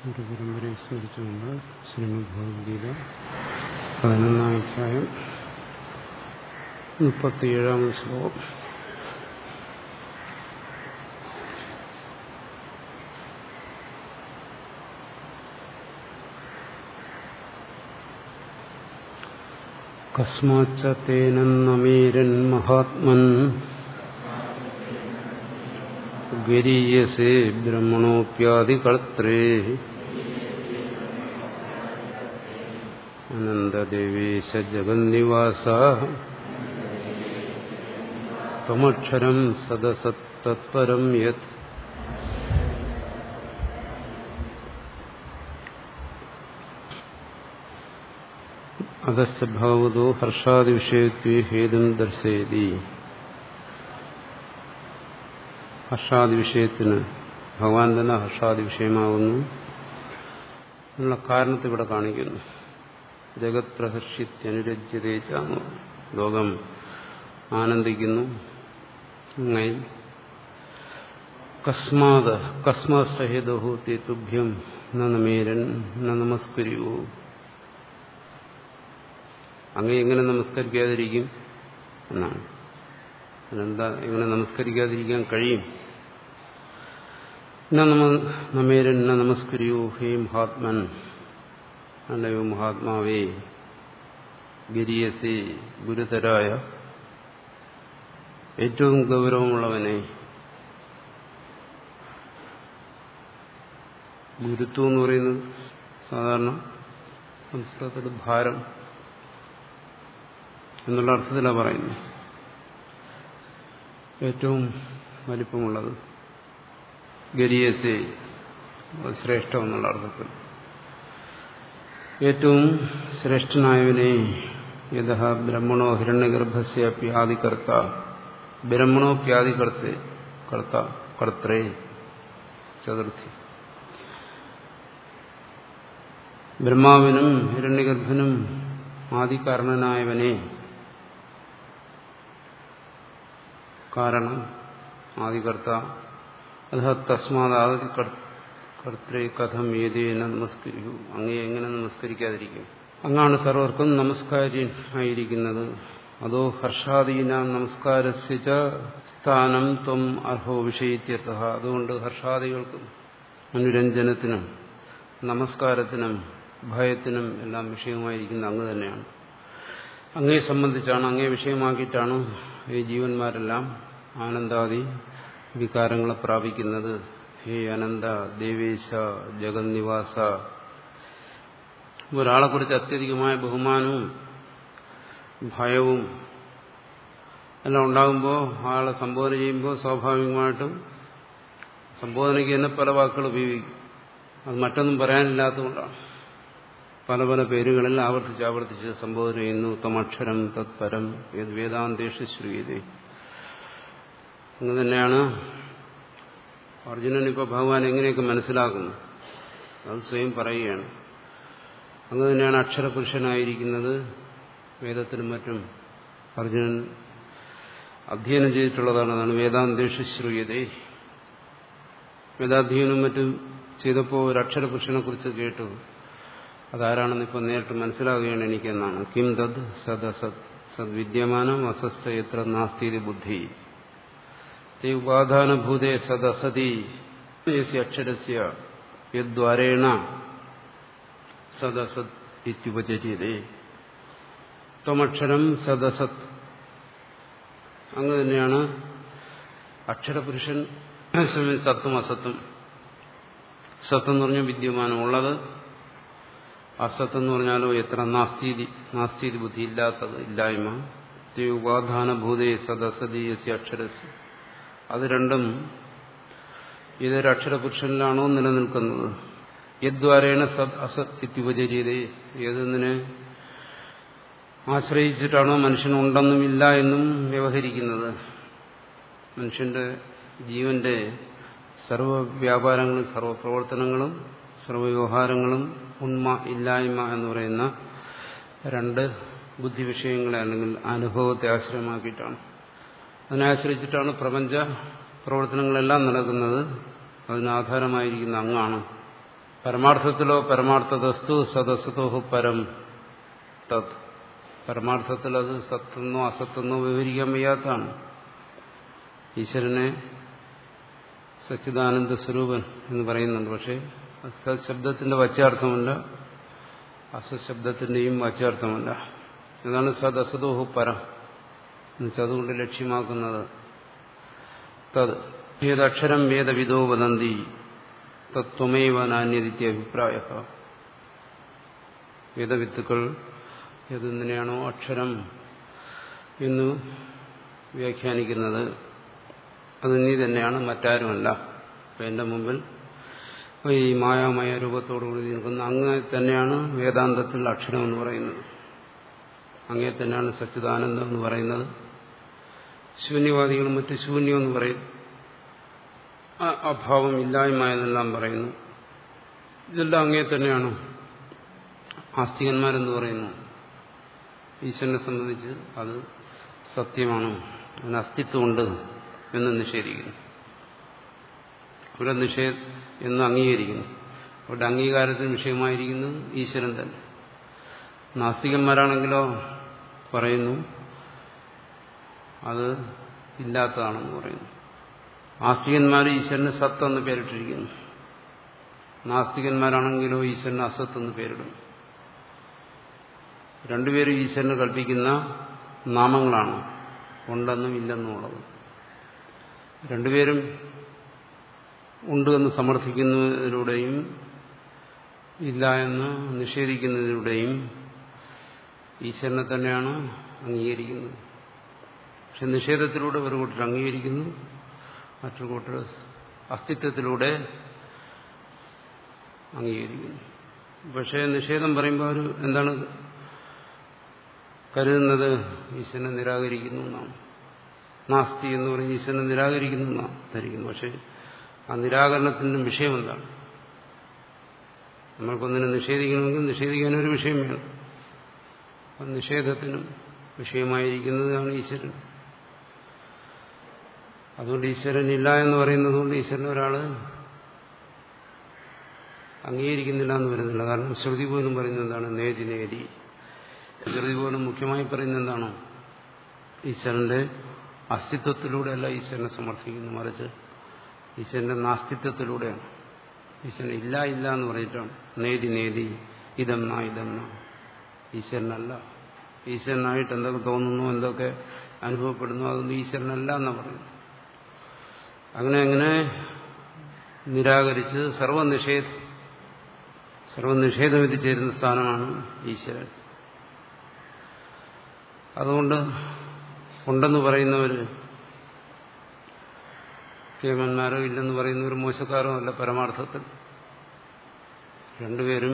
ഒരു പരമ്പരയെ സ്മരിച്ചുകൊണ്ട് ശ്രീമദ് ഭഗവത്ഗീത പതിനൊന്നാം അധ്യായം മുപ്പത്തിയേഴാമത് ശ്ലോകം കസ്മാച്ച തേനന്നമീരൻ മഹാത്മൻ ഗരീയസേ ബ്രഹ്മണോപ്യാദികർത്രേ അനന്തദേവേശ ജഗന്നിവാസ ത്വമക്ഷരം സദസത്തത്പരം യത് അധസ് ഭഗവതോ ഹർഷാദിവിഷയത്വേ ഹേതും ദർശയതി ഹർഷാദി വിഷയത്തിന് ഭഗവാൻ തന്നെ ഹർഷാദി വിഷയമാകുന്നു എന്നുള്ള കാരണത്തെ ഇവിടെ കാണിക്കുന്നു ജഗത് പ്രഹർഷിത്യനുരജ്യതേച്ചാന്ന് ലോകം ആനന്ദിക്കുന്നു അങ്ങനെ കസ്മാത് കസ്മാത് സഹിതഹു തുഭ്യം നമേരൻ നമസ്കരിയൂ അങ്ങ് എങ്ങനെ നമസ്കരിക്കാതിരിക്കും എന്നാണ് അതിനെന്താ എങ്ങനെ നമസ്കരിക്കാതിരിക്കാൻ കഴിയും നമേരൻ നമസ്കരിയൂ ഹേ മഹാത്മൻ അല്ലയോ മഹാത്മാവേ ഗിരിയസി ഗുരുതരായ ഏറ്റവും ഗൗരവമുള്ളവനെ ഗുരുത്വം എന്ന് പറയുന്നത് സാധാരണ സംസ്കൃതത്തിൽ ഭാരം എന്നുള്ള അർത്ഥത്തിലാണ് പറയുന്നത് ഏറ്റവും വലിപ്പമുള്ളത് ഗരിയസെ ശ്രേഷ്ഠം എന്നുള്ള അർത്ഥത്തിൽ ഏറ്റവും ശ്രേഷ്ഠനായവനെ യഥ ബ്രഹ്മണോ ഹിരണ്യഗർഭസ്യ പ്യാദികർത്ത ബ്രഹ്മണോ പ്യാദികർത്ത കർത്ത കർത്രേ ചതുർത്ഥി ബ്രഹ്മാവിനും ഹിരണ്യഗർഭനും ആദികാരണനായവനെ കാരണം ആദികർത്ത അത തസ്മാത് കർത്തൃ കഥം ഏതേന നമസ്കരിക്കൂ അങ്ങേ എങ്ങനെ നമസ്കരിക്കാതിരിക്കും അങ്ങാണ് സർവർക്കും നമസ്കാര്യനായിരിക്കുന്നത് അതോ ഹർഷാദീനാം നമസ്കാരസ്യ സ്ഥാനം ത്വം അർഹോ വിഷയിത്യർത്ഥ അതുകൊണ്ട് ഹർഷാദികൾക്കും അനുരഞ്ജനത്തിനും നമസ്കാരത്തിനും ഭയത്തിനും എല്ലാം വിഷയമായിരിക്കുന്ന അങ്ങ് തന്നെയാണ് അങ്ങയെ സംബന്ധിച്ചാണ് അങ്ങേ വിഷയമാക്കിയിട്ടാണ് ഈ ജീവന്മാരെല്ലാം ആനന്ദാദി വികാരങ്ങളെ പ്രാപിക്കുന്നത് ഹേ അനന്ത ദേവേശ ജഗന്നിവാസ ഒരാളെക്കുറിച്ച് അത്യധികമായ ബഹുമാനവും ഭയവും എല്ലാം ഉണ്ടാകുമ്പോൾ ആളെ സംബോധന ചെയ്യുമ്പോൾ സ്വാഭാവികമായിട്ടും സംബോധനയ്ക്ക് തന്നെ പല വാക്കുകൾ ഉപയോഗിക്കും അത് മറ്റൊന്നും പറയാനില്ലാത്തതുകൊണ്ടാണ് പല പല പേരുകളിൽ ആവർത്തിച്ച് ആവർത്തിച്ച് സംബോധന ചെയ്യുന്നു തമക്ഷരം തത്പരം ഏത് വേദാന്തേഷ ശ്രീയത അങ്ങനെ തന്നെയാണ് അർജുനൻ ഇപ്പോൾ ഭഗവാൻ എങ്ങനെയൊക്കെ മനസ്സിലാക്കുന്നു അത് സ്വയം പറയുകയാണ് അങ്ങ് തന്നെയാണ് അക്ഷരപുരുഷനായിരിക്കുന്നത് വേദത്തിനും മറ്റും അർജുനൻ അധ്യയനം ചെയ്തിട്ടുള്ളതാണ് അതാണ് വേദാന്തേഷ ശ്രീയതേ വേദാധ്യയനം മറ്റും ചെയ്തപ്പോൾ ഒരു അക്ഷരപുരുഷനെ കുറിച്ച് കേട്ടു അതാരാണെന്ന് ഇപ്പം നേരിട്ട് മനസ്സിലാകുകയാണ് എനിക്കെന്നാണ് കിം തദ് സദസത് സദ്വിദ്യമാനം അസസ്ഥ എത്ര നാസ്തി ബുദ്ധി തേ ഉപാധാനഭൂതേ സദസതി അക്ഷരസ്യ യദ്വാരേണ സദസത് ഇത്യുപചര്യതേ ത്വമക്ഷരം സദസത് അങ്ങ് തന്നെയാണ് അക്ഷരപുരുഷൻ സത്തും അസത്തും സത്ത് എന്ന് പറഞ്ഞാൽ വിദ്യമാനം ഉള്ളത് അസത്ത് എന്ന് പറഞ്ഞാലോ എത്ര നാസ്തീതി നാസ്തീതി ബുദ്ധി ഇല്ലാത്തത് ഇല്ലായ്മ ഉപാധാനഭൂതേ സദസതീയസ്യ അക്ഷരസ് അത് രണ്ടും ഇതൊരു അക്ഷരപുരുഷനിലാണോ നിലനിൽക്കുന്നത് യദ്വാരേണ സത് അസത് ഇത്യുപചര്യത ഏതെന്നിനെ ആശ്രയിച്ചിട്ടാണോ മനുഷ്യനുണ്ടെന്നും ഇല്ല എന്നും വ്യവഹരിക്കുന്നത് മനുഷ്യന്റെ ജീവന്റെ സർവ വ്യാപാരങ്ങളും സർവ പ്രവർത്തനങ്ങളും സർവ്വവ്യവഹാരങ്ങളും ഉണ്മ ഇല്ലായ്മ എന്ന് പറയുന്ന രണ്ട് ബുദ്ധിവിഷയങ്ങളെ അല്ലെങ്കിൽ അനുഭവത്തെ ആശ്രയമാക്കിയിട്ടാണ് അതിനെ ആശ്രയിച്ചിട്ടാണ് പ്രപഞ്ച പ്രവർത്തനങ്ങളെല്ലാം നടക്കുന്നത് അതിനാധാരമായിരിക്കുന്ന അങ്ങാണ് പരമാർത്ഥത്തിലോ പരമാർത്ഥതസ്തു സദസ്സതോ പരം തത് പരമാർത്ഥത്തിൽ അത് സത്തെന്നോ അസത്തെന്നോ വിവരിക്കാൻ വയ്യാത്തതാണ് ഈശ്വരനെ സച്ചിദാനന്ദ സ്വരൂപൻ എന്ന് പറയുന്നുണ്ട് പക്ഷേ സത്ശബ്ദത്തിന്റെ വച്ചാർത്ഥമല്ല അസശബ്ദത്തിന്റെയും വാച്യാർത്ഥമല്ല എന്നാണ് സദസദോഹു പരം എന്നുവെച്ചാൽ അതുകൊണ്ട് ലക്ഷ്യമാക്കുന്നത് തത് ഏതക്ഷരം വേദവിദോ വദന്തി തത്വമേവ നാന്യതിത്യ അഭിപ്രായ വേദവിത്തുക്കൾ ഏതെന്തിനെയാണോ അക്ഷരം എന്ന് വ്യാഖ്യാനിക്കുന്നത് അത് നീ തന്നെയാണ് മറ്റാരുമല്ല അപ്പം എൻ്റെ മുമ്പിൽ ഈ മായാമയ രൂപത്തോടുകൂടി നിൽക്കുന്ന അങ്ങ് തന്നെയാണ് വേദാന്തത്തിൽ അക്ഷരം എന്ന് പറയുന്നത് അങ്ങേ തന്നെയാണ് സച്ചിദാനന്ദം എന്ന് പറയുന്നത് ശൂന്യവാദികളും മറ്റ് ശൂന്യം എന്ന് പറയും അഭാവം ഇല്ലായ്മ എന്നെല്ലാം പറയുന്നു ഇതെല്ലാം അങ്ങേ തന്നെയാണ് ആസ്തികന്മാരെന്ന് പറയുന്നു ഈശ്വരനെ സംബന്ധിച്ച് അത് സത്യമാണ് അതിന് അസ്തിത്വമുണ്ട് എന്ന് നിഷേധിക്കുന്നു അവിടെ നിഷേധ എന്ന് അംഗീകരിക്കുന്നു അവിടെ അംഗീകാരത്തിന് വിഷയമായിരിക്കുന്നത് ഈശ്വരൻ തന്നെ നാസ്തികന്മാരാണെങ്കിലോ പറയുന്നു അത് ഇല്ലാത്തതാണെന്ന് പറയുന്നു ആസ്തികന്മാർ ഈശ്വരന് സത്ത് എന്ന് പേരിട്ടിരിക്കുന്നു നാസ്തികന്മാരാണെങ്കിലോ ഈശ്വരന് അസത്ത് എന്ന് പേരിടുന്നു രണ്ടുപേരും ഈശ്വരന് കൽപ്പിക്കുന്ന നാമങ്ങളാണ് ഉണ്ടെന്നും ഇല്ലെന്നും ഉള്ളത് രണ്ടുപേരും ഉണ്ട് എന്ന് സമർത്ഥിക്കുന്നതിലൂടെയും ഇല്ല എന്ന് നിഷേധിക്കുന്നതിലൂടെയും ഈശ്വരനെ തന്നെയാണ് അംഗീകരിക്കുന്നത് പക്ഷെ നിഷേധത്തിലൂടെ ഒരു കൂട്ടർ അംഗീകരിക്കുന്നു മറ്റൊരു കൂട്ടർ അസ്തിത്വത്തിലൂടെ അംഗീകരിക്കുന്നു പക്ഷേ നിഷേധം പറയുമ്പോൾ അവർ എന്താണ് കരുതുന്നത് ഈശ്വരനെ നിരാകരിക്കുന്നു എന്നാണ് നാസ്തി എന്ന് പറഞ്ഞ് ഈശ്വരനെ നിരാകരിക്കുന്നു എന്നാണ് ധരിക്കുന്നു പക്ഷേ ആ നിരാകരണത്തിന്റെ വിഷയം എന്താണ് നമ്മൾക്കൊന്നിനെ നിഷേധിക്കണമെങ്കിൽ നിഷേധിക്കാനൊരു വിഷയം വേണം അപ്പം നിഷേധത്തിനും വിഷയമായിരിക്കുന്നതാണ് ഈശ്വരൻ അതുകൊണ്ട് ഈശ്വരൻ ഇല്ല എന്ന് പറയുന്നത് കൊണ്ട് ഈശ്വരൻ ഒരാൾ അംഗീകരിക്കുന്നില്ല എന്ന് വരുന്നില്ല കാരണം ശ്രുതി പോലും പറയുന്നത് എന്താണ് നേതി നേതി ശ്രുതി പോലും മുഖ്യമായി പറയുന്നത് എന്താണോ ഈശ്വരന്റെ അസ്തിത്വത്തിലൂടെയല്ല ഈശ്വരനെ സമർത്ഥിക്കുന്നു മറിച്ച് ഈശ്വരന്റെ നാസ്തിത്വത്തിലൂടെയാണ് ഈശ്വരൻ ഇല്ല ഇല്ല എന്ന് പറഞ്ഞിട്ടാണ് നേതി നേതി ഇതം നാ ഇതം നാ ഈശ്വരനല്ല ഈശ്വരനായിട്ട് എന്തൊക്കെ തോന്നുന്നു എന്തൊക്കെ അനുഭവപ്പെടുന്നു അതൊന്നും ഈശ്വരനല്ല എന്ന് പറയുന്നു അങ്ങനെ അങ്ങനെ നിരാകരിച്ച് സർവനിഷേധ സർവനിഷേധം എത്തിച്ചേരുന്ന സ്ഥാനമാണ് ഈശ്വരൻ അതുകൊണ്ട് ഉണ്ടെന്ന് പറയുന്നവർ കേമന്മാരോ ഇല്ലെന്ന് പറയുന്നവർ മോശക്കാരോ അല്ല പരമാർത്ഥത്തിൽ രണ്ടുപേരും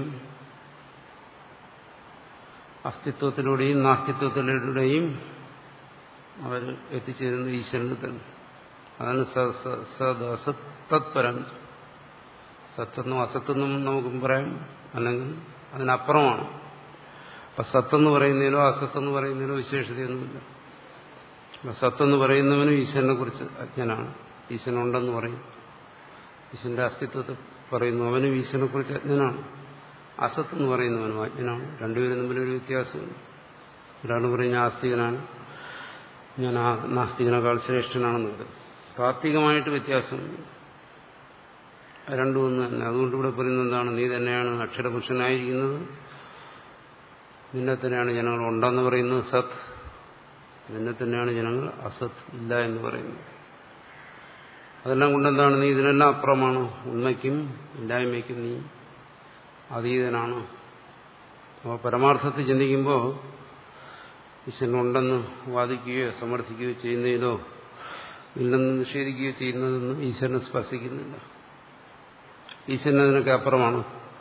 അസ്തിത്വത്തിലൂടെയും നാസ്തിത്വത്തിലൂടെയും അവർ എത്തിച്ചേരുന്ന ഈശ്വരന് തന്നെ അതാണ് സദ് തത്പരം സത്തെന്നും അസത്തെന്നും നമുക്കും പറയാം അല്ലെങ്കിൽ അതിനപ്പുറമാണ് അപ്പൊ സത്തെന്ന് പറയുന്നതിനോ അസത്തെന്ന് പറയുന്നതിനോ വിശേഷതയൊന്നുമില്ല സത്തെന്ന് പറയുന്നവനും ഈശ്വരനെ കുറിച്ച് അജ്ഞനാണ് ഈശ്വരനുണ്ടെന്ന് പറയും ഈശ്വരന്റെ അസ്തിത്വത്തെ പറയുന്നു അവനും ഈശ്വരനെ കുറിച്ച് അജ്ഞനാണ് അസത്തെന്ന് പറയുന്നവനും അജ്ഞനാണ് രണ്ടുപേരും തമ്മിലൊരു വ്യത്യാസമുണ്ട് ഒരാൾ പറയും ഞാൻ ആസ്തികനാണ് ഞാൻ ആ നാസ്തികനേക്കാൾ ശ്രേഷ്ഠനാണെന്ന് പറയും താത്വികമായിട്ട് വ്യത്യാസമുണ്ട് രണ്ടും ഒന്ന് തന്നെ അതുകൊണ്ട് ഇവിടെ പറയുന്നത് എന്താണ് നീ തന്നെയാണ് അക്ഷരപുരുഷനായിരിക്കുന്നത് നിന്നെ തന്നെയാണ് ജനങ്ങൾ ഉണ്ടെന്ന് പറയുന്നത് സത് നിന്നെ തന്നെയാണ് ജനങ്ങൾ അസത് ഇല്ല എന്ന് പറയുന്നത് അതെല്ലാം കൊണ്ടെന്താണ് നീ ഇതിനെല്ലാം അപ്പുറമാണ് ഉണ്മയ്ക്കും ഇല്ലായ്മയ്ക്കും നീ അതീതനാണ് അപ്പോൾ പരമാർത്ഥത്തിൽ ചിന്തിക്കുമ്പോൾ ഈശ്വരനുണ്ടെന്ന് വാദിക്കുകയോ സമർത്ഥിക്കുകയോ ചെയ്യുന്നതിലോ ഇല്ലെന്ന് നിഷേധിക്കുകയോ ചെയ്യുന്നതൊന്നും ഈശ്വരനെ സ്പർശിക്കുന്നില്ല ഈശ്വരൻ അതിനൊക്കെ അപ്പുറമാണ്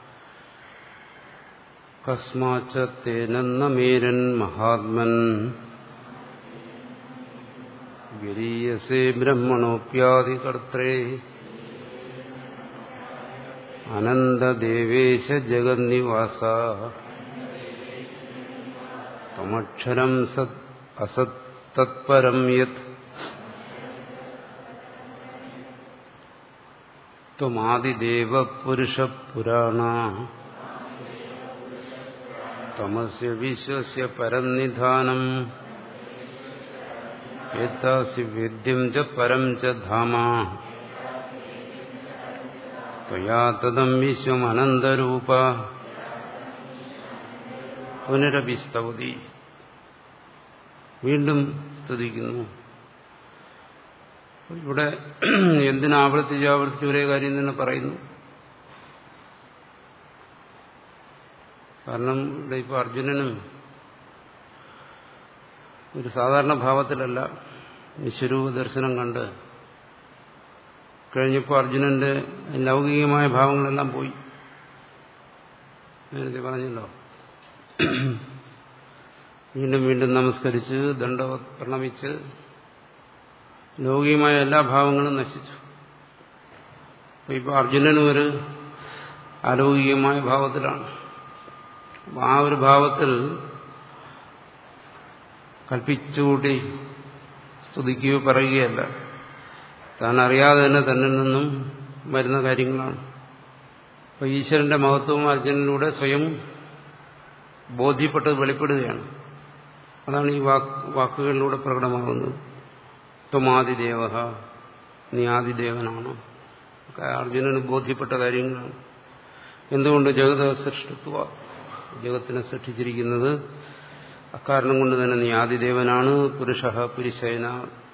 കസ്മാച്ചത്തേനെന്ന മേരൻ മഹാത്മൻ ഗരീയസേ ബ്രഹ്മണോപ്യാദികർത്രേ അനന്തദേവേശ ജഗന്നിവാസ തമക്ഷരം സത് അസത് തത്പരം യത് ത്വമാദിദേവ പുരുഷ പുരാണ തമസ്യ വിശ്വസ്യ പരനിധാനം ഏതാസി വേദ്യം ച പരം ച ധാമ ത്വയാ തദം വിശ്വമനന്തരൂപ പുനരഭിസ്തവതി വീണ്ടും സ്തുതിക്കുന്നു ഇവിടെ എന്തിനാവർത്തിച്ച് ആവർത്തിച്ച് ഒരേ കാര്യം തന്നെ പറയുന്നു കാരണം ഇവിടെ ഇപ്പോൾ അർജുനനും ഒരു സാധാരണ ഭാവത്തിലല്ല വിശ്വരൂപ ദർശനം കണ്ട് കഴിഞ്ഞപ്പോൾ അർജുനന്റെ ലൗകികമായ ഭാവങ്ങളെല്ലാം പോയി നേരത്തെ പറഞ്ഞല്ലോ വീണ്ടും വീണ്ടും നമസ്കരിച്ച് ദണ്ഡ പ്രണമിച്ച് ലൗകികമായ എല്ലാ ഭാവങ്ങളും നശിച്ചു അപ്പൊ ഇപ്പൊ അർജുനനും ഒരു അലൗകികമായ ഭാവത്തിലാണ് ആ ഒരു ഭാവത്തിൽ കൽപ്പിച്ചുകൂട്ടി സ്തുതിക്കുകയോ പറയുകയല്ല താൻ അറിയാതെ തന്നെ തന്നിൽ നിന്നും വരുന്ന കാര്യങ്ങളാണ് അപ്പൊ ഈശ്വരന്റെ മഹത്വവും അർജുനനിലൂടെ സ്വയം ബോധ്യപ്പെട്ടത് വെളിപ്പെടുകയാണ് അതാണ് ഈ വാക്കുകളിലൂടെ പ്രകടമാകുന്നത് ത്വമാതിദേവ നീ ആദിദേവനാണ് അർജുനന് ബോധ്യപ്പെട്ട കാര്യങ്ങളാണ് എന്തുകൊണ്ട് ജഗത സൃഷ്ടിത്വ ജഗത്തിനെ സൃഷ്ടിച്ചിരിക്കുന്നത് അക്കാരണം കൊണ്ട് തന്നെ നീ ആദിദേവനാണ് പുരുഷ പുരുഷേന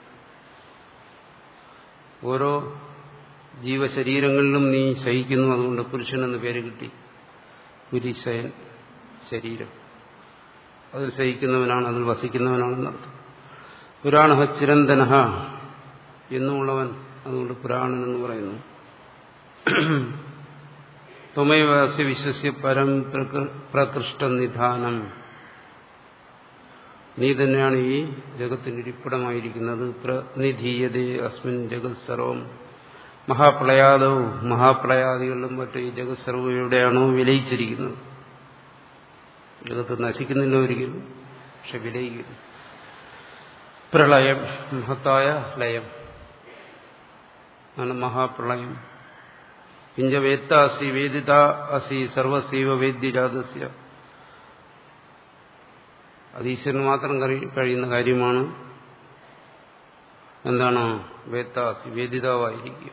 ഓരോ ജീവശരീരങ്ങളിലും നീ ശയിക്കുന്നു അതുകൊണ്ട് പുരുഷൻ എന്ന് പേര് കിട്ടി പുരുഷയൻ ശരീരം അതിൽ ശയിക്കുന്നവനാണ് അതിൽ വസിക്കുന്നവനാണെന്നർത്ഥം പുരാണ ചിരന്തന എന്നുള്ളവൻ അതുകൊണ്ട് പുരാണൻ എന്ന് പറയുന്നു ത്വമൈവാസ്യ വിശ്വസ്യ പരം പ്രകൃഷ്ട നിധാനം നീ തന്നെയാണ് ഈ ജഗത്തിന് ഇരിപ്പിടമായിരിക്കുന്നത് പ്രതിധീയതേ അസ്മിൻ ജഗത് സർവം മഹാപ്രളയാദവും മഹാപ്രളയാദികളിലും മറ്റും ഈ ജഗത് സർവം എവിടെയാണോ വിലയിച്ചിരിക്കുന്നത് ജഗത്ത് നശിക്കുന്നില്ല ഒരിക്കലും പക്ഷെ വിലയിക്കുന്നു പ്രളയം മഹത്തായ ലയം ആണ് മഹാപ്രളയം കിഞ്ച വേത്ത അസി വേദിത അസി സർവസീവ വേദ്യജാതസ്യ അത് ഈശ്വരന് മാത്രം കഴിയുന്ന കാര്യമാണ് എന്താണ് വേത്താസി വേദിതാവായിരിക്കുക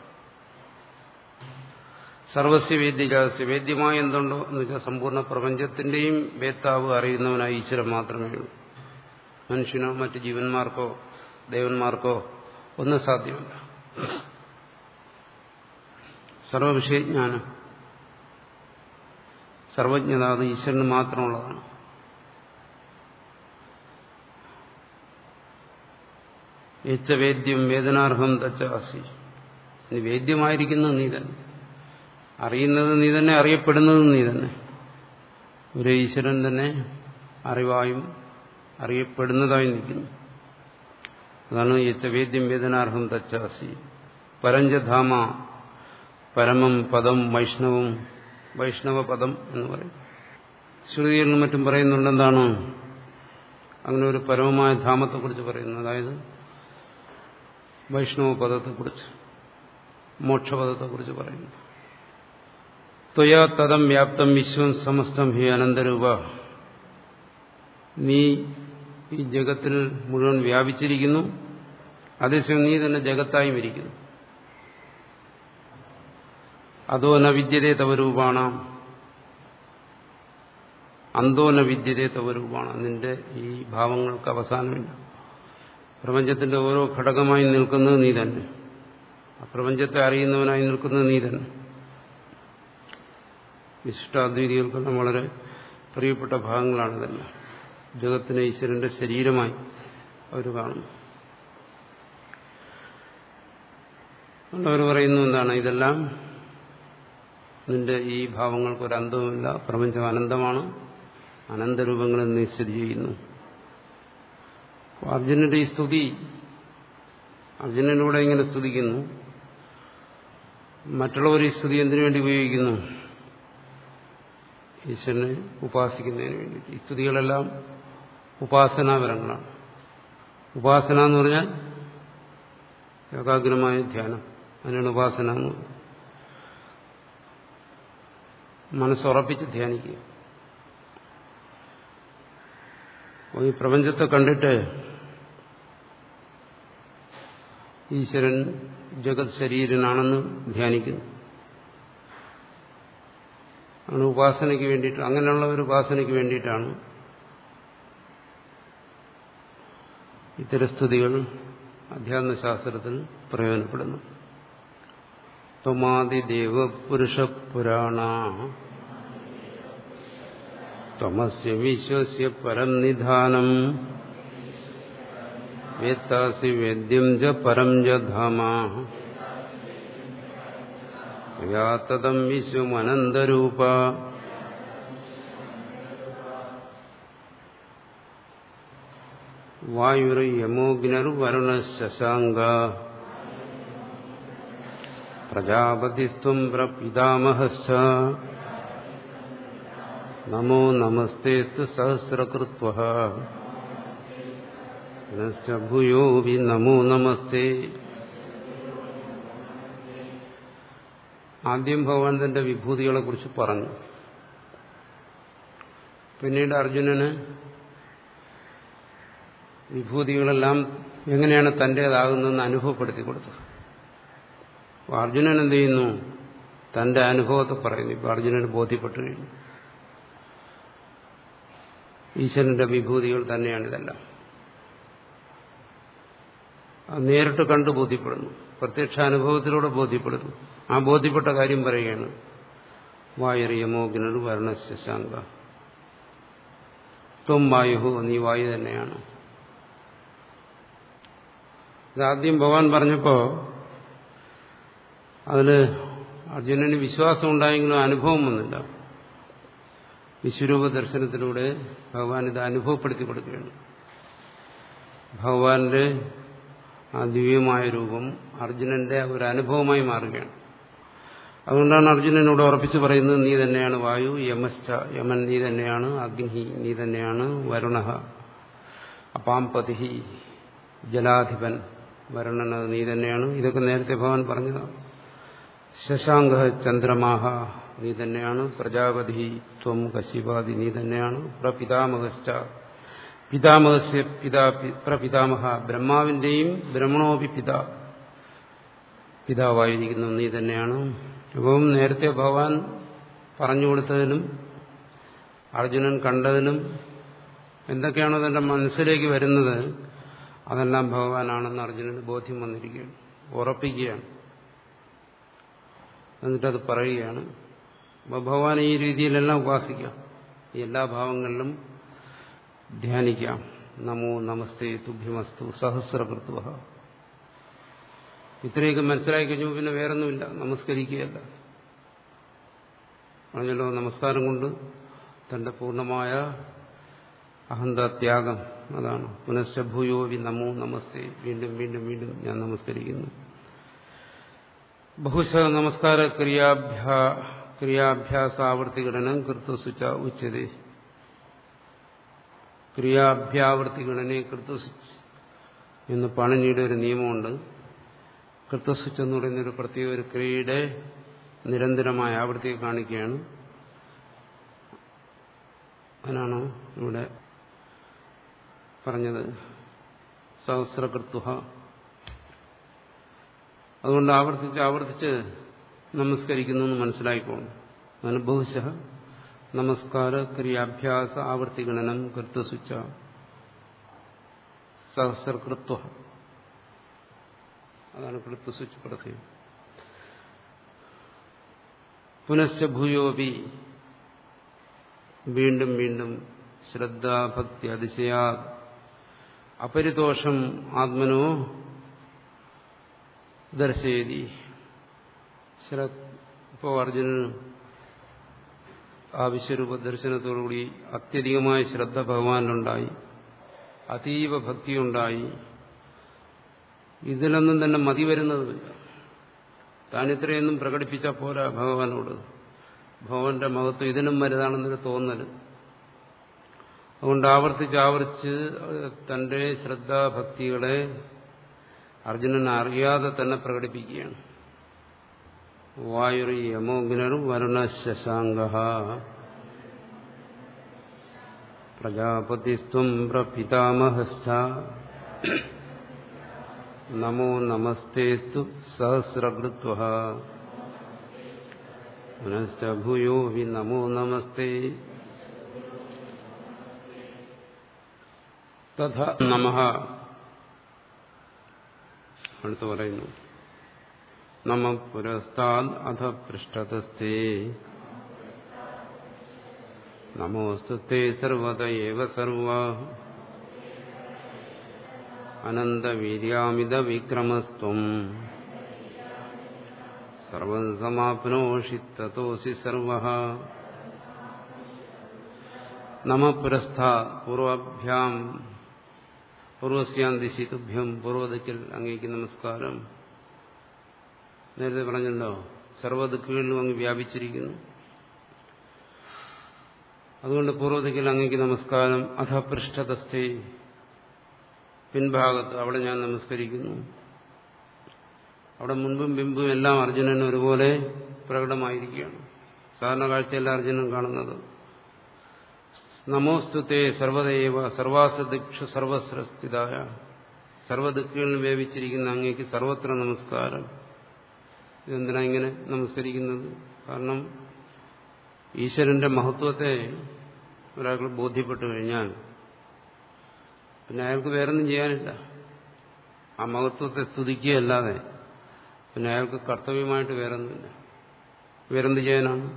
സർവസ്യ വേദ്യജാതസ്യ വേദ്യമായ എന്തുണ്ടോ എന്ന് വെച്ചാൽ സമ്പൂർണ്ണ പ്രപഞ്ചത്തിന്റെയും വേത്താവ് അറിയുന്നവനായി ഈശ്വരൻ മാത്രമേ ഉള്ളൂ മനുഷ്യനോ മറ്റു ജീവന്മാർക്കോ ദേവന്മാർക്കോ ഒന്നും സാധ്യമല്ല സർവവിഷയജ്ഞാനം സർവജ്ഞത അത് ഈശ്വരന് മാത്രമുള്ളതാണ് യച്ച വേദ്യം വേദനാർഹം തച്ച അസി നീ വേദ്യമായിരിക്കുന്നത് നീ തന്നെ അറിയുന്നത് നീ തന്നെ അറിയപ്പെടുന്നത് നീ തന്നെ ഒരു ഈശ്വരൻ തന്നെ അറിവായും അറിയപ്പെടുന്നതായി നിൽക്കുന്നു അതാണ് യച്ച വേദ്യം വേദനാർഹം തച്ച അസി പരഞ്ചധാമ പരമം പദം വൈഷ്ണവം വൈഷ്ണവ പദം എന്ന് പറയും ശ്രുതികളിലും മറ്റും പറയുന്നുണ്ട് എന്താണ് അങ്ങനെ ഒരു പരമമായ ധാമത്തെക്കുറിച്ച് പറയുന്നു അതായത് വൈഷ്ണവ പദത്തെക്കുറിച്ച് മോക്ഷപദത്തെക്കുറിച്ച് പറയുന്നു ത്വയാ തദം വ്യാപ്തം വിശ്വം സമസ്തം ഹി അനന്തരൂപ നീ ഈ ജഗത്തിൽ മുഴുവൻ വ്യാപിച്ചിരിക്കുന്നു അതേസമയം നീ തന്നെ ജഗത്തായും ഇരിക്കുന്നു അതോ ന വിദ്യതേ തവ രൂപാണ അന്തോ ന വിദ്യതേ തവ രൂപാണ നിന്റെ ഈ ഭാവങ്ങൾക്ക് അവസാനമില്ല പ്രപഞ്ചത്തിന്റെ ഓരോ ഘടകമായി നിൽക്കുന്നത് നീ തന്നെ ആ പ്രപഞ്ചത്തെ അറിയുന്നവനായി നിൽക്കുന്നത് നീ തന്നെ വിശിഷ്ടാദ്വൈതികൾക്കെല്ലാം വളരെ പ്രിയപ്പെട്ട ഭാഗങ്ങളാണ് ഇതെല്ലാം ജഗത്തിനെ ഈശ്വരന്റെ ശരീരമായി അവർ കാണുന്നു അവർ പറയുന്നു എന്താണ് ഇതെല്ലാം നിന്റെ ഈ ഭാവങ്ങൾക്ക് ഒരു അന്തവുമില്ല പ്രപഞ്ചം അനന്തമാണ് അനന്തരൂപങ്ങളിൽ നീ സ്ഥിതി ചെയ്യുന്നു അർജുനന്റെ ഈ സ്തുതി അർജുനനൂടെ ഇങ്ങനെ സ്തുതിക്കുന്നു മറ്റുള്ളവർ ഈ സ്തുതി എന്തിനു വേണ്ടി ഉപയോഗിക്കുന്നു ഈശ്വരനെ ഉപാസിക്കുന്നതിന് വേണ്ടി ഈ സ്തുതികളെല്ലാം ഉപാസനാപരങ്ങളാണ് ഉപാസന എന്ന് പറഞ്ഞാൽ ഏകാഗ്രമായ ധ്യാനം അതിനാണ് ഉപാസന എന്ന് പറയുന്നത് മനസ്സുറപ്പിച്ച് ധ്യാനിക്കുക ഈ പ്രപഞ്ചത്തെ കണ്ടിട്ട് ഈശ്വരൻ ജഗത് ശരീരനാണെന്ന് ധ്യാനിക്കുന്നു അങ്ങനെ ഉപാസനയ്ക്ക് വേണ്ടിയിട്ട് അങ്ങനെയുള്ള ഒരു ഉപാസനയ്ക്ക് വേണ്ടിയിട്ടാണ് ഇത്തരം സ്തുതികൾ അധ്യാത്മശാസ്ത്രത്തിൽ പ്രയോജനപ്പെടുന്നു ത്വമാതിദേവ പുരുഷ പുരാണ ത്വമസ്യ വിശ്വസ്യ പരം നിധാനം വേത്താസി വേദ്യം ച പരം ച ധാമ യാ തദം വിശ്വമനന്തരൂപ വായുർയമോഗ്നർവരുണ ശശാങ്ക പ്രജാപതിസ്ത്വം പ്രപിതാമഹശ്ച നമോ നമസ്തേസ്തു സഹസ്രകൃത്വ പുനശ്ച ഭൂയോവി നമോ നമസ്തേ ആദ്യം ഭഗവാൻ തന്റെ വിഭൂതികളെ കുറിച്ച് പറഞ്ഞു പിന്നീട് അർജുനന് വിഭൂതികളെല്ലാം എങ്ങനെയാണ് തൻ്റേതാകുന്നതെന്ന് അനുഭവപ്പെടുത്തി കൊടുത്തു അപ്പോൾ അർജുനൻ എന്ത് ചെയ്യുന്നു തന്റെ അനുഭവത്തെ പറയുന്നു ഇപ്പോൾ അർജുനന് ബോധ്യപ്പെട്ടു കഴിഞ്ഞു ഈശ്വരന്റെ വിഭൂതികൾ തന്നെയാണിതെല്ലാം അത് നേരിട്ട് കണ്ടു ബോധ്യപ്പെടുന്നു പ്രത്യക്ഷ അനുഭവത്തിലൂടെ ബോധ്യപ്പെടുന്നു ആ ബോധ്യപ്പെട്ട കാര്യം പറയുകയാണ് വായുറിയമോഗ്നർ വർണ്ണശാങ്ക ത്വം വായു നീ വായു തന്നെയാണ് ഇതാദ്യം ഭഗവാൻ പറഞ്ഞപ്പോ അതില് അർജുനന് വിശ്വാസം ഉണ്ടായെങ്കിലും അനുഭവം വന്നില്ല വിശ്വരൂപ ദർശനത്തിലൂടെ ഭഗവാൻ ഇത് അനുഭവപ്പെടുത്തി കൊടുക്കുകയാണ് ഭഗവാന്റെ ആ ദിവ്യമായ രൂപം അർജുനന്റെ ഒരു അനുഭവമായി മാറുകയാണ് അതുകൊണ്ടാണ് അർജുനനോട് ഉറപ്പിച്ചു പറയുന്നത് നീ തന്നെയാണ് വായു യമശ്ച യമൻ നീ തന്നെയാണ് അഗ്നി നീ തന്നെയാണ് വരുണ അപാംപതി ജലാധിപൻ വരുണന നീ തന്നെയാണ് ഇതൊക്കെ നേരത്തെ ഭഗവാൻ പറഞ്ഞതാണ് ശശാങ്ക ചന്ദ്രമാഹ നീ തന്നെയാണ് പ്രജാപതി ത്വം കശിപാതി നീ തന്നെയാണ് പ്രപിതാമഹശ്ച പിതാമഹസ്യ പിതാ പ്രപിതാമഹ ബ്രഹ്മാവിന്റെയും ബ്രഹ്മണോപി പിതാ പിതാവായിരിക്കുന്നു നീ തന്നെയാണ് അപ്പം നേരത്തെ ഭഗവാൻ പറഞ്ഞു കൊടുത്തതിനും അർജുനൻ കണ്ടതിനും എന്തൊക്കെയാണോ തന്റെ മനസ്സിലേക്ക് വരുന്നത് അതെല്ലാം ഭഗവാനാണെന്ന് അർജുനന് ബോധ്യം വന്നിരിക്കുകയാണ് ഉറപ്പിക്കുകയാണ് എന്നിട്ടത് പറയുകയാണ് അപ്പോൾ ഭഗവാൻ ഈ രീതിയിലെല്ലാം ഉപാസിക്കാം ഈ എല്ലാ ഭാവങ്ങളിലും ധ്യാനിക്കാം നമോ നമസ്തേ തുഭ്യമസ്തു സഹസ്രകൃത്വ ഇത്രയൊക്കെ മനസ്സിലാക്കി കഴിഞ്ഞു പിന്നെ വേറൊന്നുമില്ല നമസ്കരിക്കുകയല്ല പറഞ്ഞല്ലോ നമസ്കാരം കൊണ്ട് തന്റെ പൂർണ്ണമായ അഹന്തത്യാഗം അതാണ് പുനശ്ച ഭൂയോവി നമോ നമസ്തേ വീണ്ടും വീണ്ടും വീണ്ടും ഞാൻ നമസ്കരിക്കുന്നു ബഹുശ നമസ്കാര ക്രിയാഭ്യാ ക്രിയാഭ്യാസാവർത്തിഘടനം കൃത്വസുച്ച ഉച്ചതേ ക്രിയാഭ്യാവർത്തിഘടനയെ കൃത്വസുച്ച് എന്ന് പണിനിയുടെ ഒരു നിയമമുണ്ട് കൃത്വസ്വിച്ച് എന്ന് പറയുന്ന ഒരു പ്രത്യേക ഒരു ക്രിയയുടെ നിരന്തരമായ ആവൃത്തിയെ കാണിക്കുകയാണ് അതിനാണ് ഇവിടെ പറഞ്ഞത് സഹസ്രകൃത്വ അതുകൊണ്ട് ആവർത്തിച്ച് ആവർത്തിച്ച് നമസ്കരിക്കുന്നു എന്ന് മനസ്സിലായിക്കോണം അതിന് ബഹുശ നമസ്കാര ക്രിയാഭ്യാസ ആവർത്തിഗണനം കൃത്വസ്വിച്ച സഹസ്രകൃത്വ അതാണ് കൃത്വസ്വിച്ച് പ്രത്യേകം പുനശ്ച ഭൂയോപി വീണ്ടും വീണ്ടും ശ്രദ്ധാഭക്തി അതിശയാ അപരിതോഷം ആത്മനോ ദർശയതി ഇപ്പോൾ അർജുനൻ ആ വിശ്വരൂപ ദർശനത്തോടുകൂടി അത്യധികമായ ശ്രദ്ധ ഭഗവാനിലുണ്ടായി അതീവ ഭക്തിയുണ്ടായി ഇതിലൊന്നും തന്നെ മതി വരുന്നതുമില്ല താൻ ഇത്രയൊന്നും പ്രകടിപ്പിച്ച പോരാ ഭഗവാനോട് ഭഗവാന്റെ മഹത്വം ഇതിനും വലുതാണെന്നൊരു തോന്നൽ അതുകൊണ്ട് ആവർത്തിച്ച് ആവർത്തിച്ച് തന്റെ ശ്രദ്ധാഭക്തികളെ അർജുനൻ അറിയാതെ തന്നെ പ്രകടിപ്പിക്കുകയാണ് വായുർയമോഗ്നിർവരുണ ശശാങ്ക പ്രജാപതിസ്ത്വം പ്രപിതാമഹശ്ച നമോ നമസ്തേസ്തു സഹസ്രകൃത്വ പുനശ്ച ഭൂയോ ഹി നമോ നമസ്തേ തഥ നമ അടുത്ത് പറയുന്നു നമ പുരസ്താദ് അധ പൃഷ്ഠതസ്തേ നമോസ്തു തേ സർവത ഏവ സർവ അനന്തവീര്യാമിത വിക്രമസ്ത്വം സർവം സമാപ്നോഷി തതോസി സർവ നമ പുരസ്ഥാ പൂർവഭ്യാം പൂർവസ്യാം ദിശി തുഭ്യം പൂർവദിക്കൽ അങ്ങേക്ക് നമസ്കാരം നേരത്തെ പറഞ്ഞല്ലോ സർവ്വദിക്കുകളിലും അങ്ങ് വ്യാപിച്ചിരിക്കുന്നു അതുകൊണ്ട് പൂർവദിക്കൽ അങ്ങേക്ക് നമസ്കാരം അധ പൃഷ്ഠതസ്ഥേ പിൻഭാഗത്ത് അവിടെ ഞാൻ നമസ്കരിക്കുന്നു അവിടെ മുൻപും പിമ്പും എല്ലാം അർജുനന് ഒരുപോലെ പ്രകടമായിരിക്കുകയാണ് സാധാരണ കാഴ്ചയല്ല അർജുനൻ കാണുന്നത് നമോസ്തുത്തെ സർവദൈവ സർവാസദിക്ഷു സർവസ്രസ്ഥിതായ സർവദിക്കുകളിൽ വേവിച്ചിരിക്കുന്ന അങ്ങേക്ക് സർവത്ര നമസ്കാരം ഇതെന്തിനാ ഇങ്ങനെ നമസ്കരിക്കുന്നത് കാരണം ഈശ്വരന്റെ മഹത്വത്തെ ഒരാൾക്ക് ബോധ്യപ്പെട്ടു കഴിഞ്ഞാൽ പിന്നെ അയാൾക്ക് വേറൊന്നും ചെയ്യാനില്ല ആ മഹത്വത്തെ സ്തുതിക്കുകയല്ലാതെ പിന്നെ അയാൾക്ക് കർത്തവ്യമായിട്ട് വേറൊന്നുമില്ല വേറെന്ത് ചെയ്യാനാണ്